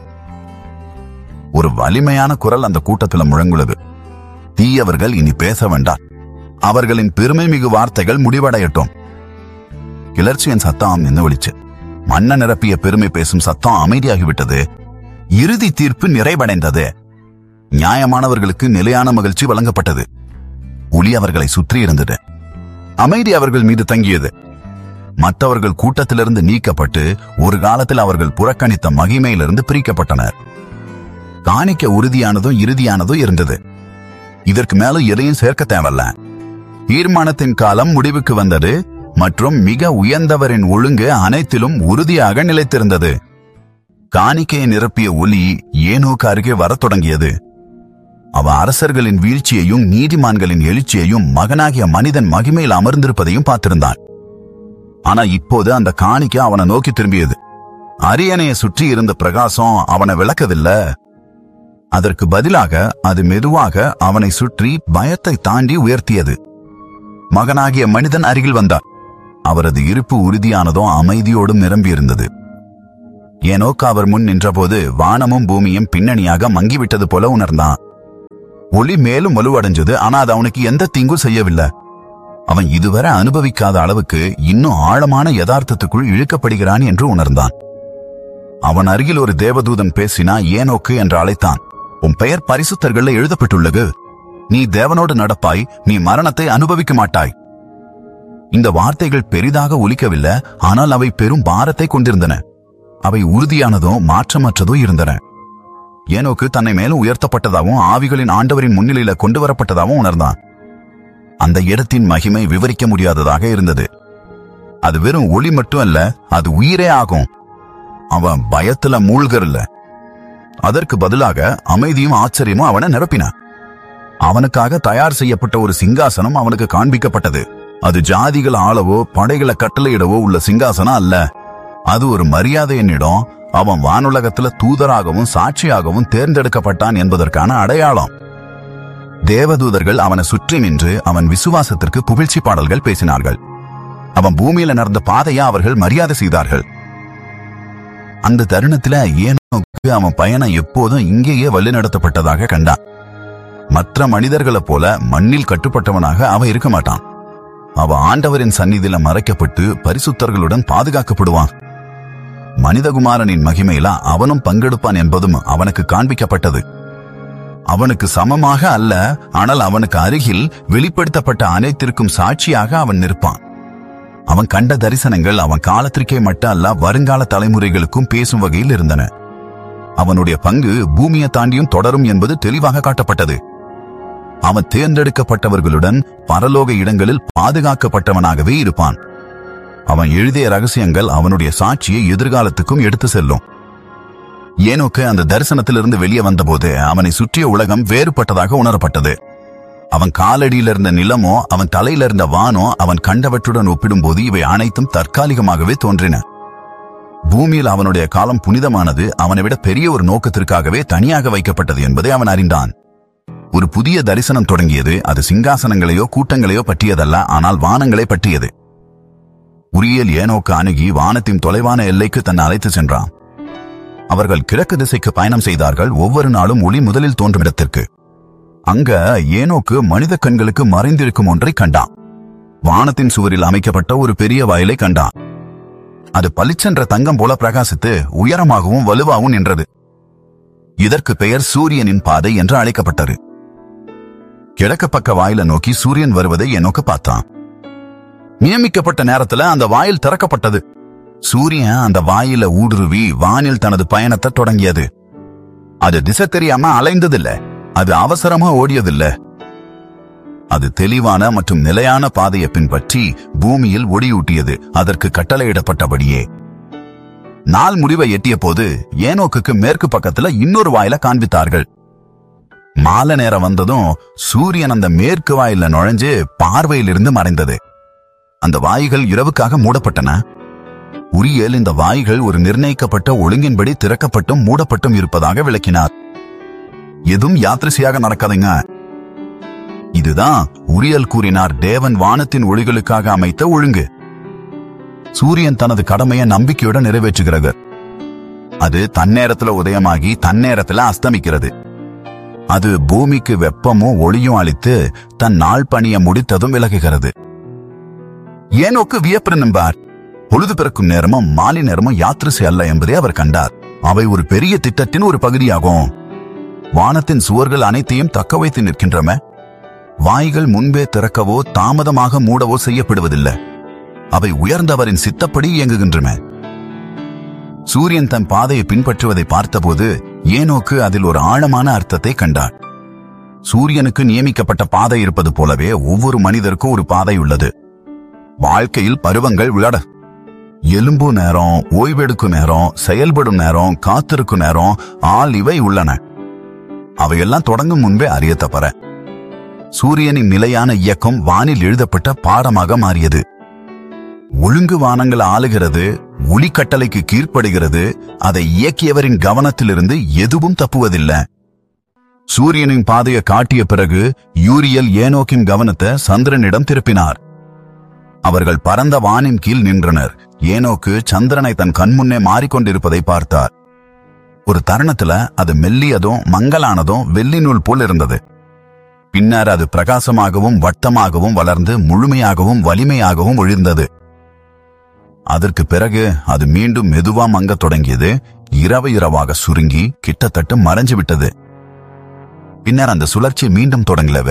Speaker 1: ஒரு வலிமையான குரல் அந்த கூட்டத்துல முழங்குள்ளது தீயவர்கள் இனி பேச வேண்டாம் அவர்களின் பெருமை மிகு வார்த்தைகள் முடிவடையட்டும் கிளர்ச்சியின் சத்தம் நின்று ஒழிச்சு மண்ண நிரப்பிய பெருமை பேசும் சத்தம் அமைதியாகிவிட்டது இறுதி தீர்ப்பு நிறைவடைந்தது நியாயமானவர்களுக்கு நிலையான மகிழ்ச்சி வழங்கப்பட்டது ஒளி அவர்களை சுற்றி இருந்தது அமைதி அவர்கள் மீது தங்கியது மற்றவர்கள் கூட்டத்திலிருந்து நீக்கப்பட்டு ஒரு காலத்தில் அவர்கள் புறக்கணித்த மகிமையிலிருந்து பிரிக்கப்பட்டனர் காணிக்க உறுதியானதும் இறுதியானதும் இருந்தது இதற்கு மேலும் எதையும் சேர்க்க தேவையில்ல தீர்மானத்தின் காலம் முடிவுக்கு வந்தது மற்றும் மிக உயர்ந்தவரின் ஒழுங்கு அனைத்திலும் உறுதியாக நிலைத்திருந்தது காணிக்கையை நிரப்பிய ஒலி ஏனோக்கு அருகே வரத் தொடங்கியது அவ அரசர்களின் வீழ்ச்சியையும் நீதிமான்களின் எழுச்சியையும் மகனாகிய மனிதன் மகிமையில் அமர்ந்திருப்பதையும் பார்த்திருந்தான் ஆனா இப்போது அந்த காணிக்கை அவனை நோக்கி திரும்பியது அரியணையை சுற்றி இருந்த பிரகாசம் அவனை விளக்கவில்லை அதற்கு பதிலாக அது மெதுவாக அவனை சுற்றி பயத்தை தாண்டி உயர்த்தியது மகனாகிய மனிதன் அருகில் வந்தார் அவரது இருப்பு உறுதியானதும் அமைதியோடும் நிரம்பியிருந்தது ஏனோக்கு அவர் முன் நின்றபோது வானமும் பூமியும் பின்னணியாக மங்கிவிட்டது போல உணர்ந்தான் ஒளி மேலும் வலுவடைஞ்சது ஆனா அது அவனுக்கு எந்த தீங்கும் செய்யவில்லை அவன் இதுவரை அனுபவிக்காத அளவுக்கு இன்னும் ஆழமான யதார்த்தத்துக்குள் இழுக்கப்படுகிறான் என்று உணர்ந்தான் அவன் அருகில் ஒரு தேவதூதன் பேசினா ஏனோக்கு என்று அழைத்தான் உன் பெயர் பரிசுத்தர்கள்ல எழுதப்பட்டுள்ளது நீ தேவனோடு நடப்பாய் நீ மரணத்தை அனுபவிக்க மாட்டாய் இந்த வார்த்தைகள் பெரிதாக ஒலிக்கவில்லை ஆனால் அவை பெரும் பாரத்தை கொண்டிருந்தன அவை உறுதியானதும் மாற்றமற்றதும் இருந்தன ஏனோக்கு தன்னை மேலும் உயர்த்தப்பட்டதாகவும் ஆவிகளின் ஆண்டவரின் முன்னிலையில கொண்டு வரப்பட்டதாகவும் உணர்ந்தான் அந்த இடத்தின் மகிமை விவரிக்க முடியாததாக இருந்தது அது வெறும் ஒளி மட்டும் அல்ல அது உயிரே ஆகும் அவன் பயத்துல மூழ்கறல அதற்கு பதிலாக அமைதியும் ஆச்சரியமும் அவனை நிரப்பின அவனுக்காக தயார் செய்யப்பட்ட ஒரு சிங்காசனம் அவனுக்கு காண்பிக்கப்பட்டது அது ஜாதிகள் ஆளவோ படைகளை கட்டளையிடவோ உள்ள சிங்காசனம் அல்ல அது ஒரு மரியாதையின் இடம் அவன் வானுலகத்துல தூதராகவும் சாட்சியாகவும் தேர்ந்தெடுக்கப்பட்டான் என்பதற்கான அடையாளம் தேவதூதர்கள் அவனை சுற்றி நின்று அவன் விசுவாசத்திற்கு புகழ்ச்சி பாடல்கள் பேசினார்கள் அவன் பூமியில நடந்த பாதையா அவர்கள் மரியாதை செய்தார்கள் அந்த தருணத்துல ஏனோக்கு அவன் பயணம் எப்போதும் இங்கேயே வழிநடத்தப்பட்டதாக கண்டான் மற்ற மனிதர்களைப் போல மண்ணில் கட்டுப்பட்டவனாக அவன் இருக்க மாட்டான் அவன் ஆண்டவரின் சந்நிதியில மறைக்கப்பட்டு பரிசுத்தர்களுடன் பாதுகாக்கப்படுவான் மனிதகுமாரனின் மகிமையில அவனும் பங்கெடுப்பான் என்பதும் அவனுக்கு காண்பிக்கப்பட்டது அவனுக்கு சமமாக அல்ல ஆனால் அவனுக்கு அருகில் வெளிப்படுத்தப்பட்ட அனைத்திற்கும் சாட்சியாக அவன் நிற்பான் அவன் கண்ட தரிசனங்கள் அவன் காலத்திற்கே மட்டும் அல்ல வருங்கால தலைமுறைகளுக்கும் பேசும் வகையில் இருந்தன அவனுடைய பங்கு பூமியை தாண்டியும் தொடரும் என்பது தெளிவாக காட்டப்பட்டது அவன் தேர்ந்தெடுக்கப்பட்டவர்களுடன் பரலோக இடங்களில் பாதுகாக்கப்பட்டவனாகவே இருப்பான் அவன் எழுதிய ரகசியங்கள் அவனுடைய சாட்சியை எதிர்காலத்துக்கும் எடுத்து செல்லும் ஏனோக்கு அந்த தரிசனத்திலிருந்து வெளியே வந்தபோது அவனை சுற்றிய உலகம் வேறுபட்டதாக உணரப்பட்டது அவன் காலடியில் இருந்த நிலமோ அவன் தலையில இருந்த வானோ அவன் கண்டவற்றுடன் ஒப்பிடும்போது இவை அனைத்தும் தற்காலிகமாகவே தோன்றின பூமியில் அவனுடைய காலம் புனிதமானது அவனை விட பெரிய ஒரு நோக்கத்திற்காகவே தனியாக வைக்கப்பட்டது என்பதை அவன் அறிந்தான் ஒரு புதிய தரிசனம் தொடங்கியது அது சிங்காசனங்களையோ கூட்டங்களையோ பற்றியதல்ல ஆனால் வானங்களை பற்றியது உரியல் ஏனோக்கு அணுகி வானத்தின் தொலைவான எல்லைக்கு தன்னை அழைத்து சென்றான் அவர்கள் கிழக்கு திசைக்கு பயணம் செய்தார்கள் ஒவ்வொரு நாளும் ஒளி முதலில் தோன்றும் இடத்திற்கு அங்க ஏனோக்கு மனித கண்களுக்கு மறைந்திருக்கும் ஒன்றை கண்டான் வானத்தின் சுவரில் அமைக்கப்பட்ட ஒரு பெரிய வயலை கண்டான் அது பளிச்சென்ற தங்கம் போல பிரகாசித்து உயரமாகவும் வலுவாகவும் நின்றது இதற்கு பெயர் சூரியனின் பாதை என்று அழைக்கப்பட்டது கிழக்கு பக்க வாயில நோக்கி சூரியன் வருவதை எனோக்கு பார்த்தான் நியமிக்கப்பட்ட நேரத்துல அந்த வாயில் திறக்கப்பட்டது சூரியன் அந்த வாயில ஊடுருவி வானில் தனது பயணத்தை தொடங்கியது அது திசை தெரியாம அலைந்ததில்ல அது அவசரமா ஓடியதில்ல அது தெளிவான மற்றும் நிலையான பாதையை பின்பற்றி பூமியில் ஒளியூட்டியது அதற்கு கட்டளையிடப்பட்டபடியே நாள் முடிவை எட்டிய போது ஏனோக்குக்கு மேற்கு பக்கத்துல இன்னொரு வாயில காண்பித்தார்கள் மாலை நேரம் வந்ததும் சூரியன் அந்த மேற்கு வாயில நுழைஞ்சு பார்வையிலிருந்து மறைந்தது அந்த வாய்கள் இரவுக்காக மூடப்பட்டன உரியல் இந்த வாய்கள் ஒரு நிர்ணயிக்கப்பட்ட ஒழுங்கின்படி திறக்கப்பட்டும் மூடப்பட்டும் இருப்பதாக விளக்கினார் எதுவும் யாத்திரைசியாக நடக்காதுங்க இதுதான் உரியல் கூறினார் தேவன் வானத்தின் ஒளிகளுக்காக அமைத்த ஒழுங்கு சூரியன் தனது கடமையை நம்பிக்கையுடன் நிறைவேற்றுகிறது அது தன்னேரத்துல உதயமாகி தன்னேரத்துல அஸ்தமிக்கிறது அது பூமிக்கு வெப்பமும் ஒளியும் அளித்து தன் நாள் பணியை முடித்ததும் விலகுகிறது ஏனோக்கு வியப்பு நம்பார் பொழுது பிறக்கும் நேரமும் மாலை நேரமும் யாத்திரை அல்ல என்பதை அவர் கண்டார் அவை ஒரு பெரிய திட்டத்தின் ஒரு பகுதியாகும் வானத்தின் சுவர்கள் அனைத்தையும் தக்க வைத்து நிற்கின்றன வாய்கள் முன்பே திறக்கவோ தாமதமாக மூடவோ செய்யப்படுவதில்லை அவை உயர்ந்தவரின் சித்தப்படி இயங்குகின்றன சூரியன் தன் பாதையை பின்பற்றுவதை பார்த்தபோது ஏனோக்கு அதில் ஒரு ஆழமான அர்த்தத்தை கண்டார் சூரியனுக்கு நியமிக்கப்பட்ட பாதை இருப்பது போலவே ஒவ்வொரு மனிதருக்கும் ஒரு பாதை உள்ளது வாழ்க்கையில் பருவங்கள் விளட எலும்பு நேரம் ஓய்வெடுக்கும் நேரம் செயல்படும் நேரம் காத்திருக்கும் நேரம் ஆள் இவை உள்ளன அவையெல்லாம் தொடங்கும் முன்பே அறிய தப்பற சூரியனின் நிலையான இயக்கம் வானில் எழுதப்பட்ட பாடமாக மாறியது ஒழுங்கு வானங்கள் ஆளுகிறது ஒளி கட்டளைக்கு கீழ்ப்படுகிறது அதை இயக்கியவரின் கவனத்திலிருந்து எதுவும் தப்புவதில்லை சூரியனின் பாதையை காட்டிய பிறகு யூரியல் ஏனோக்கின் கவனத்தை சந்திரனிடம் திருப்பினார் அவர்கள் பரந்த வானின் கீழ் நின்றனர் ஏனோக்கு சந்திரனை தன் கண்முன்னே மாறிக்கொண்டிருப்பதை பார்த்தார் ஒரு தருணத்துல அது மெல்லியதும் மங்கலானதும் வெள்ளி நூல் போல் இருந்தது பின்னர் அது பிரகாசமாகவும் வட்டமாகவும் வளர்ந்து முழுமையாகவும் வலிமையாகவும் ஒழிந்தது அதற்கு பிறகு அது மீண்டும் மெதுவா மங்கத் தொடங்கியது இரவு இரவாக சுருங்கி கிட்டத்தட்ட மறைஞ்சு விட்டது பின்னர் அந்த சுழற்சி மீண்டும் தொடங்கலவே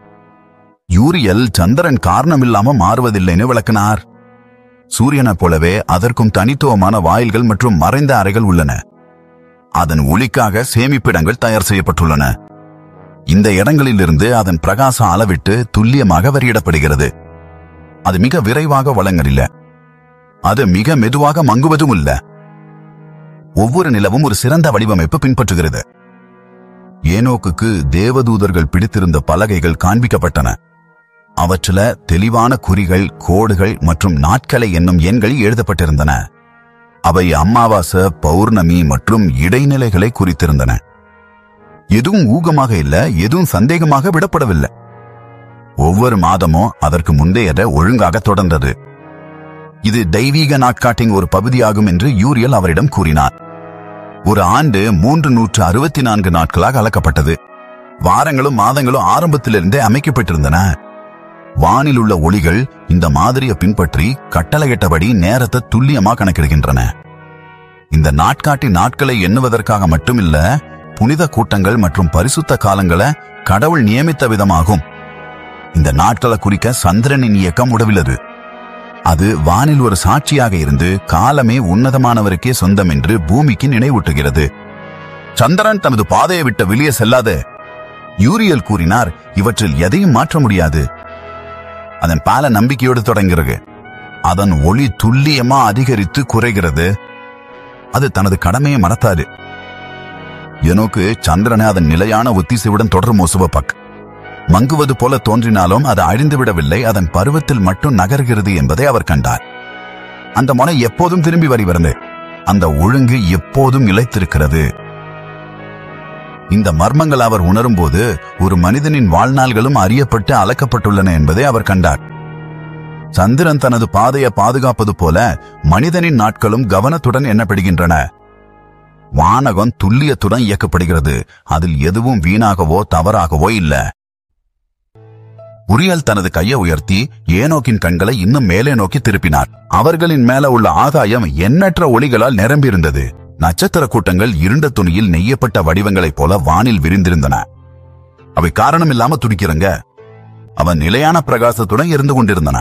Speaker 1: யூரியல் சந்திரன் காரணமில்லாம மாறுவதில்லைன்னு விளக்கினார் சூரியனைப் போலவே அதற்கும் தனித்துவமான வாயில்கள் மற்றும் மறைந்த அறைகள் உள்ளன அதன் ஒளிக்காக சேமிப்பிடங்கள் தயார் செய்யப்பட்டுள்ளன இந்த இடங்களிலிருந்து அதன் பிரகாச அளவிட்டு துல்லியமாக வரியிடப்படுகிறது அது மிக விரைவாக வழங்கலில்ல அது மிக மெதுவாக மங்குவதும் இல்ல ஒவ்வொரு நிலவும் ஒரு சிறந்த வடிவமைப்பு பின்பற்றுகிறது ஏனோக்குக்கு தேவதூதர்கள் பிடித்திருந்த பலகைகள் காண்பிக்கப்பட்டன அவற்றில தெளிவான குறிகள் கோடுகள் மற்றும் நாட்களை என்னும் எண்கள் எழுதப்பட்டிருந்தன அவை அமாவாசை பௌர்ணமி மற்றும் இடைநிலைகளை குறித்திருந்தன எதுவும் ஊகமாக இல்ல எதுவும் சந்தேகமாக விடப்படவில்லை ஒவ்வொரு மாதமும் அதற்கு முந்தையத ஒழுங்காக தொடர்ந்தது இது தெய்வீக நாட்காட்டின் ஒரு பகுதியாகும் என்று யூரியல் அவரிடம் கூறினார் ஒரு ஆண்டு மூன்று நூற்று அறுபத்தி நான்கு நாட்களாக அளக்கப்பட்டது வாரங்களும் மாதங்களும் ஆரம்பத்திலிருந்தே அமைக்கப்பட்டிருந்தன வானில் உள்ள ஒளிகள் இந்த மாதிரியை பின்பற்றி கட்டளையிட்டபடி நேரத்தை துல்லியமா கணக்கிடுகின்றன இந்த நாட்காட்டி நாட்களை எண்ணுவதற்காக மட்டுமில்ல புனித கூட்டங்கள் மற்றும் பரிசுத்த காலங்களை கடவுள் நியமித்த விதமாகும் இந்த நாட்களை குறிக்க சந்திரனின் இயக்கம் உடவிலது அது வானில் ஒரு சாட்சியாக இருந்து காலமே உன்னதமானவருக்கே சொந்தம் என்று பூமிக்கு நினைவூட்டுகிறது சந்திரன் தனது பாதையை விட்டு வெளியே செல்லாத யூரியல் கூறினார் இவற்றில் எதையும் மாற்ற முடியாது அதன் பால நம்பிக்கையோடு தொடங்குகிறது அதன் ஒளி துல்லியமா அதிகரித்து குறைகிறது அது தனது கடமையை மறத்தாது எனோக்கு சந்திரனை அதன் நிலையான ஒத்திசைவுடன் தொடரும் ஒசுவப்பக் மங்குவது போல தோன்றினாலும் அது அழிந்து விடவில்லை அதன் பருவத்தில் மட்டும் நகர்கிறது என்பதை அவர் கண்டார் அந்த முனை எப்போதும் திரும்பி வருகிறது அந்த ஒழுங்கு எப்போதும் இழைத்திருக்கிறது இந்த மர்மங்கள் அவர் உணரும்போது ஒரு மனிதனின் வாழ்நாள்களும் அறியப்பட்டு அளக்கப்பட்டுள்ளன என்பதை அவர் கண்டார் சந்திரன் தனது பாதையை பாதுகாப்பது போல மனிதனின் நாட்களும் கவனத்துடன் எண்ணப்படுகின்றன வானகம் துல்லியத்துடன் இயக்கப்படுகிறது அதில் எதுவும் வீணாகவோ தவறாகவோ இல்ல உரியல் தனது கையை உயர்த்தி ஏனோக்கின் கண்களை இன்னும் மேலே நோக்கி திருப்பினார் அவர்களின் மேல உள்ள ஆதாயம் எண்ணற்ற ஒளிகளால் நிரம்பியிருந்தது நட்சத்திர கூட்டங்கள் இருண்ட துணியில் நெய்யப்பட்ட வடிவங்களைப் போல வானில் விரிந்திருந்தன அவை காரணமில்லாம துடிக்கிறங்க அவன் நிலையான பிரகாசத்துடன் இருந்து கொண்டிருந்தன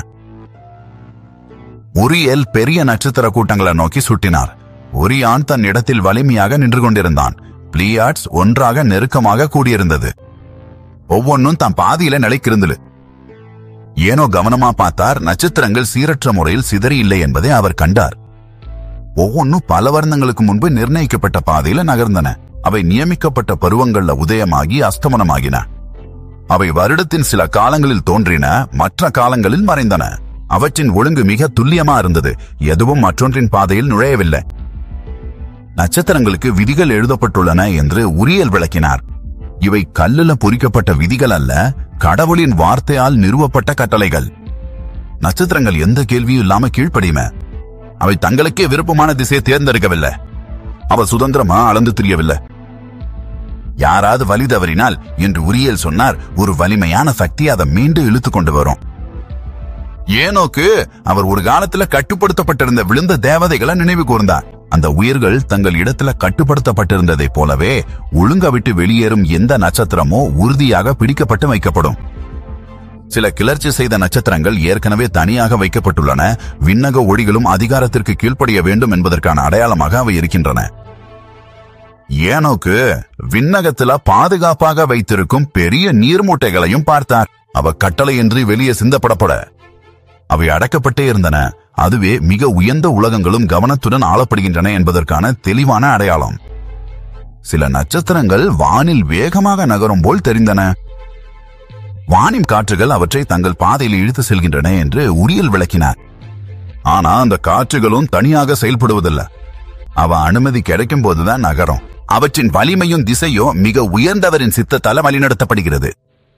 Speaker 1: உரியல் பெரிய நட்சத்திர கூட்டங்களை நோக்கி சுட்டினார் ஒரியான் தன் இடத்தில் வலிமையாக நின்று கொண்டிருந்தான் பிளியாட்ஸ் ஒன்றாக நெருக்கமாக கூடியிருந்தது ஒவ்வொன்னும் தான் பாதியில நிலைக்கிருந்தது ஏனோ கவனமா பார்த்தார் நட்சத்திரங்கள் சீரற்ற முறையில் சிதறி இல்லை என்பதை அவர் கண்டார் ஒவ்வொன்னும் பல வருடங்களுக்கு முன்பு நிர்ணயிக்கப்பட்ட பாதையில நகர்ந்தன அவை நியமிக்கப்பட்ட பருவங்கள்ல உதயமாகி அஸ்தமனமாகின அவை வருடத்தின் சில காலங்களில் தோன்றின மற்ற காலங்களில் மறைந்தன அவற்றின் ஒழுங்கு மிக துல்லியமா இருந்தது எதுவும் மற்றொன்றின் பாதையில் நுழையவில்லை நட்சத்திரங்களுக்கு விதிகள் எழுதப்பட்டுள்ளன என்று உரியல் விளக்கினார் இவை கல்லுல பொறிக்கப்பட்ட விதிகள் அல்ல கடவுளின் வார்த்தையால் நிறுவப்பட்ட கட்டளைகள் நட்சத்திரங்கள் எந்த கேள்வியும் இல்லாம கீழ்ப்படியுமே அவை தங்களுக்கே விருப்பமான திசையை தேர்ந்தெடுக்கவில்லை அவ சுதந்திரமா அளந்து தெரியவில்லை யாராவது வழி தவறினால் என்று உரியல் சொன்னார் ஒரு வலிமையான சக்தி அதை மீண்டும் இழுத்து கொண்டு வரும் ஏனோக்கு அவர் ஒரு காலத்துல கட்டுப்படுத்தப்பட்டிருந்த விழுந்த தேவதைகளை நினைவு கூர்ந்தார் அந்த உயிர்கள் தங்கள் இடத்துல கட்டுப்படுத்தப்பட்டிருந்ததைப் போலவே ஒழுங்க விட்டு வெளியேறும் எந்த நட்சத்திரமோ உறுதியாக பிடிக்கப்பட்டு வைக்கப்படும் சில கிளர்ச்சி செய்த நட்சத்திரங்கள் ஏற்கனவே தனியாக வைக்கப்பட்டுள்ளன விண்ணக ஒளிகளும் அதிகாரத்திற்கு கீழ்ப்படிய வேண்டும் என்பதற்கான அடையாளமாக அவை இருக்கின்றன ஏனோக்கு விண்ணகத்துல பாதுகாப்பாக வைத்திருக்கும் பெரிய நீர்மூட்டைகளையும் பார்த்தார் அவ கட்டளையின்றி வெளியே சிந்தப்படப்பட அவை அடக்கப்பட்டே இருந்தன அதுவே மிக உயர்ந்த உலகங்களும் கவனத்துடன் ஆளப்படுகின்றன என்பதற்கான தெளிவான அடையாளம் சில நட்சத்திரங்கள் வானில் வேகமாக நகரும் போல் தெரிந்தன வானின் காற்றுகள் அவற்றை தங்கள் பாதையில் இழுத்து செல்கின்றன என்று உரியல் விளக்கினார் ஆனா அந்த காற்றுகளும் தனியாக செயல்படுவதில்லை அவ அனுமதி கிடைக்கும் போதுதான் நகரும் அவற்றின் வலிமையும் திசையும் மிக உயர்ந்தவரின் சித்தத்தால வழிநடத்தப்படுகிறது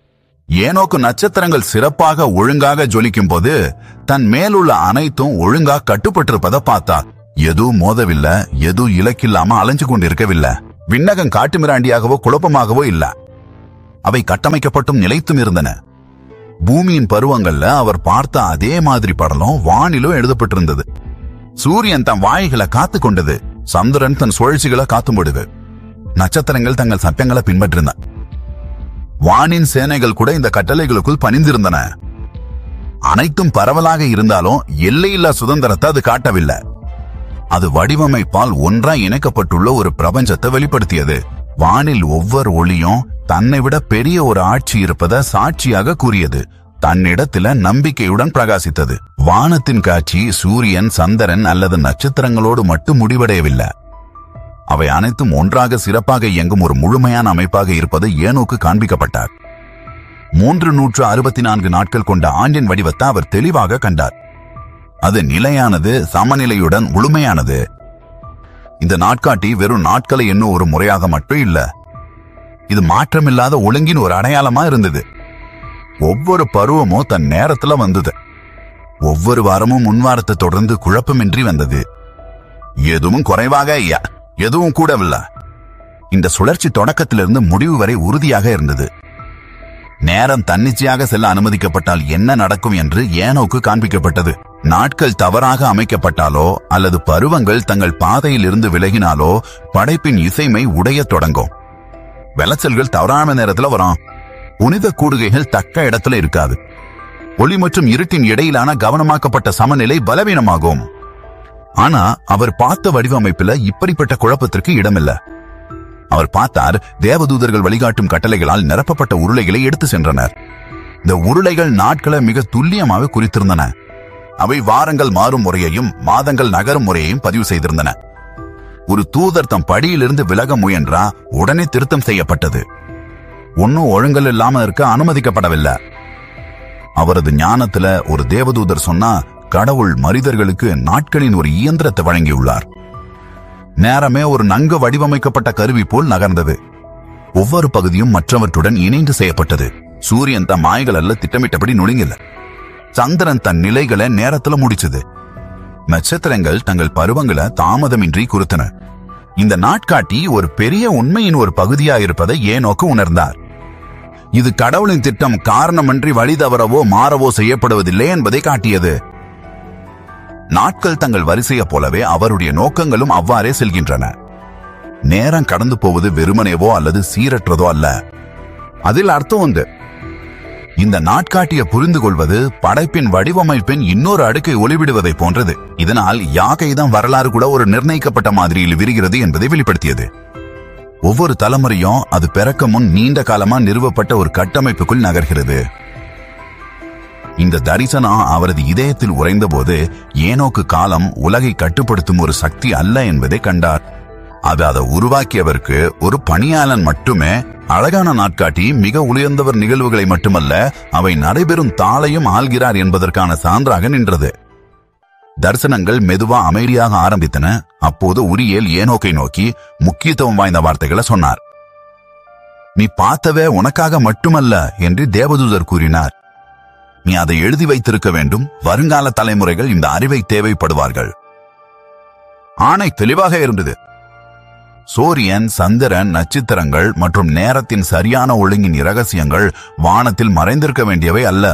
Speaker 1: ஏனோக்கு நட்சத்திரங்கள் சிறப்பாக ஒழுங்காக ஜொலிக்கும் போது தன் மேலுள்ள அனைத்தும் ஒழுங்கா கட்டுப்பட்டிருப்பதை பார்த்தார் எதுவும் மோதவில்லை எதுவும் இலக்கில்லாம அலைஞ்சு கொண்டிருக்கவில்லை விண்ணகம் காட்டுமிராண்டியாகவோ குழப்பமாகவோ இல்ல அவை கட்டமைக்கப்பட்டும் நிலைத்தும் இருந்தன பூமியின் பருவங்கள்ல அவர் பார்த்த அதே மாதிரி படலம் வானிலும் எழுதப்பட்டிருந்தது சூரியன் தன் வாய்களை காத்து கொண்டது சந்திரன் தன் சுழற்சிகளை காத்தும்படுது நட்சத்திரங்கள் தங்கள் சட்டங்களை பின்பற்றின வானின் சேனைகள் கூட இந்த கட்டளைகளுக்குள் பணிந்திருந்தன அனைத்தும் பரவலாக இருந்தாலும் எல்லையில்லா சுதந்திரத்தை அது காட்டவில்லை அது வடிவமைப்பால் ஒன்றாய் இணைக்கப்பட்டுள்ள ஒரு பிரபஞ்சத்தை வெளிப்படுத்தியது வானில் ஒவ்வொரு ஒளியும் தன்னை விட பெரிய ஒரு ஆட்சி இருப்பதை சாட்சியாக கூறியது தன்னிடத்தில நம்பிக்கையுடன் பிரகாசித்தது வானத்தின் காட்சி சூரியன் சந்திரன் அல்லது நட்சத்திரங்களோடு மட்டும் முடிவடையவில்லை அவை அனைத்தும் ஒன்றாக சிறப்பாக இயங்கும் ஒரு முழுமையான அமைப்பாக இருப்பது ஏனோக்கு காண்பிக்கப்பட்டார் மூன்று நூற்று அறுபத்தி நான்கு நாட்கள் கொண்ட ஆண்டின் வடிவத்தை அவர் தெளிவாக கண்டார் அது நிலையானது சமநிலையுடன் முழுமையானது இந்த நாட்காட்டி வெறும் நாட்களை என்னும் ஒரு முறையாக மட்டும் இல்ல இது மாற்றமில்லாத ஒழுங்கின் ஒரு அடையாளமா இருந்தது ஒவ்வொரு பருவமும் தன் நேரத்துல வந்தது ஒவ்வொரு வாரமும் முன்வாரத்தை தொடர்ந்து குழப்பமின்றி வந்தது எதுவும் குறைவாக ஐயா எதுவும் கூடவில்லை இந்த சுழற்சி தொடக்கத்திலிருந்து முடிவு வரை உறுதியாக இருந்தது நேரம் தன்னிச்சையாக செல்ல அனுமதிக்கப்பட்டால் என்ன நடக்கும் என்று ஏனோக்கு காண்பிக்கப்பட்டது நாட்கள் தவறாக அமைக்கப்பட்டாலோ அல்லது பருவங்கள் தங்கள் பாதையில் இருந்து விலகினாலோ படைப்பின் இசைமை உடையத் தொடங்கும் விளைச்சல்கள் தவறான நேரத்துல வரும் புனித கூடுகைகள் தக்க இடத்துல இருக்காது ஒளி மற்றும் இருட்டின் இடையிலான கவனமாக்கப்பட்ட சமநிலை பலவீனமாகும் ஆனா அவர் பார்த்த வடிவமைப்புல இப்படிப்பட்ட குழப்பத்திற்கு இடமில்ல அவர் பார்த்தார் தேவதூதர்கள் வழிகாட்டும் கட்டளைகளால் நிரப்பப்பட்ட உருளைகளை எடுத்து சென்றனர் இந்த உருளைகள் நாட்களை மிக துல்லியமாக குறித்திருந்தன அவை வாரங்கள் மாறும் முறையையும் மாதங்கள் நகரும் முறையையும் பதிவு செய்திருந்தன ஒரு தூதர் தம் படியிலிருந்து விலக முயன்றா உடனே திருத்தம் செய்யப்பட்டது ஒன்னும் ஒழுங்கல் இல்லாம இருக்க அனுமதிக்கப்படவில்லை அவரது ஞானத்துல ஒரு தேவதூதர் சொன்னா கடவுள் மனிதர்களுக்கு நாட்களின் ஒரு இயந்திரத்தை வழங்கியுள்ளார் நேரமே ஒரு நன்கு வடிவமைக்கப்பட்ட கருவி போல் நகர்ந்தது ஒவ்வொரு பகுதியும் மற்றவற்றுடன் இணைந்து செய்யப்பட்டது சூரியன் தன் மாய்கள் அல்ல திட்டமிட்டபடி நுழைங்கல சந்திரன் தன் நிலைகளை நேரத்துல முடிச்சது நட்சத்திரங்கள் தங்கள் பருவங்களை தாமதமின்றி குறித்தன இந்த நாட்காட்டி ஒரு பெரிய உண்மையின் ஒரு பகுதியா இருப்பதை ஏனோக்கு உணர்ந்தார் இது கடவுளின் திட்டம் காரணமின்றி வழி தவறவோ மாறவோ செய்யப்படுவதில்லை என்பதை காட்டியது நாட்கள் தங்கள் வரிசையை போலவே அவருடைய நோக்கங்களும் அவ்வாறே செல்கின்றன நேரம் கடந்து போவது வெறுமனேவோ அல்லது சீரற்றதோ அல்ல அதில் அர்த்தம் உண்டு இந்த நாட்காட்டியை புரிந்து கொள்வது படைப்பின் வடிவமைப்பின் இன்னொரு அடுக்கை ஒளிவிடுவதை போன்றது இதனால் யாகைதான் வரலாறு கூட ஒரு நிர்ணயிக்கப்பட்ட மாதிரியில் விரிகிறது என்பதை வெளிப்படுத்தியது ஒவ்வொரு தலைமுறையும் அது பிறக்க முன் நீண்ட காலமா நிறுவப்பட்ட ஒரு கட்டமைப்புக்குள் நகர்கிறது இந்த தரிசனம் அவரது இதயத்தில் உறைந்தபோது ஏனோக்கு காலம் உலகை கட்டுப்படுத்தும் ஒரு சக்தி அல்ல என்பதை கண்டார் அது அதை உருவாக்கியவருக்கு ஒரு பணியாளன் மட்டுமே அழகான நாட்காட்டி மிக உயர்ந்தவர் நிகழ்வுகளை மட்டுமல்ல அவை நடைபெறும் தாளையும் ஆள்கிறார் என்பதற்கான சான்றாக நின்றது தரிசனங்கள் மெதுவா அமைதியாக ஆரம்பித்தன அப்போது உரியேல் ஏனோக்கை நோக்கி முக்கியத்துவம் வாய்ந்த வார்த்தைகளை சொன்னார் நீ பார்த்தவே உனக்காக மட்டுமல்ல என்று தேவதூதர் கூறினார் நீ அதை எழுதி வைத்திருக்க வேண்டும் வருங்கால தலைமுறைகள் இந்த அறிவை தேவைப்படுவார்கள் ஆணை தெளிவாக இருந்தது சூரியன் சந்திரன் நட்சத்திரங்கள் மற்றும் நேரத்தின் சரியான ஒழுங்கின் இரகசியங்கள் வானத்தில் மறைந்திருக்க வேண்டியவை அல்ல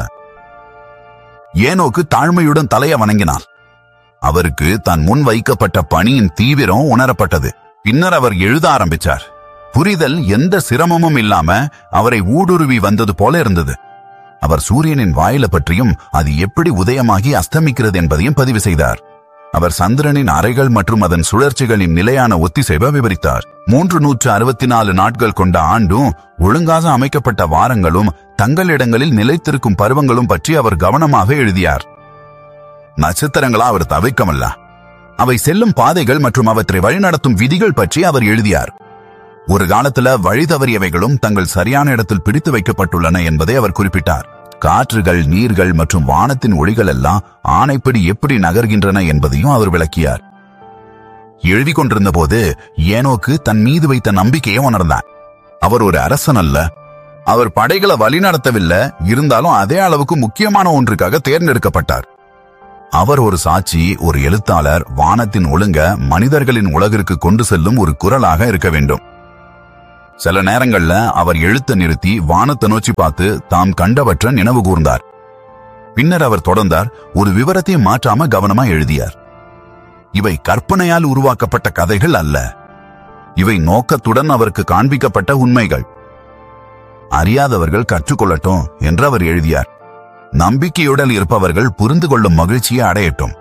Speaker 1: ஏனோக்கு தாழ்மையுடன் தலைய வணங்கினார் அவருக்கு தன் முன் வைக்கப்பட்ட பணியின் தீவிரம் உணரப்பட்டது பின்னர் அவர் எழுத ஆரம்பிச்சார் புரிதல் எந்த சிரமமும் இல்லாம அவரை ஊடுருவி வந்தது போல இருந்தது அவர் சூரியனின் வாயில பற்றியும் அது எப்படி உதயமாகி அஸ்தமிக்கிறது என்பதையும் பதிவு செய்தார் அவர் சந்திரனின் அறைகள் மற்றும் அதன் சுழற்சிகளின் நிலையான ஒத்திசைவை விவரித்தார் மூன்று நூற்று அறுபத்தி நாலு நாட்கள் கொண்ட ஆண்டும் ஒழுங்காக அமைக்கப்பட்ட வாரங்களும் தங்களிடங்களில் நிலைத்திருக்கும் பருவங்களும் பற்றி அவர் கவனமாக எழுதியார் நட்சத்திரங்களா அவர் தவிர்க்கமல்ல அவை செல்லும் பாதைகள் மற்றும் அவற்றை வழிநடத்தும் விதிகள் பற்றி அவர் எழுதியார் ஒரு காலத்துல வழி தவறியவைகளும் தங்கள் சரியான இடத்தில் பிடித்து வைக்கப்பட்டுள்ளன என்பதை அவர் குறிப்பிட்டார் காற்றுகள் நீர்கள் மற்றும் வானத்தின் ஒளிகள் எல்லாம் ஆணைப்படி எப்படி நகர்கின்றன என்பதையும் அவர் விளக்கியார் எழுதி கொண்டிருந்த போது ஏனோக்கு தன் மீது வைத்த நம்பிக்கையை உணர்ந்தார் அவர் ஒரு அரசன் அல்ல அவர் படைகளை வழிநடத்தவில்லை இருந்தாலும் அதே அளவுக்கு முக்கியமான ஒன்றுக்காக தேர்ந்தெடுக்கப்பட்டார் அவர் ஒரு சாட்சி ஒரு எழுத்தாளர் வானத்தின் ஒழுங்க மனிதர்களின் உலகிற்கு கொண்டு செல்லும் ஒரு குரலாக இருக்க வேண்டும் சில நேரங்கள்ல அவர் எழுத்த நிறுத்தி வானத்தை நோக்கி பார்த்து தாம் கண்டவற்றை நினைவு கூர்ந்தார் பின்னர் அவர் தொடர்ந்தார் ஒரு விவரத்தையும் மாற்றாம கவனமா எழுதியார் இவை கற்பனையால் உருவாக்கப்பட்ட கதைகள் அல்ல இவை நோக்கத்துடன் அவருக்கு காண்பிக்கப்பட்ட உண்மைகள் அறியாதவர்கள் கற்றுக்கொள்ளட்டும் என்று அவர் எழுதியார் நம்பிக்கையுடன் இருப்பவர்கள் புரிந்து கொள்ளும் மகிழ்ச்சியை அடையட்டும்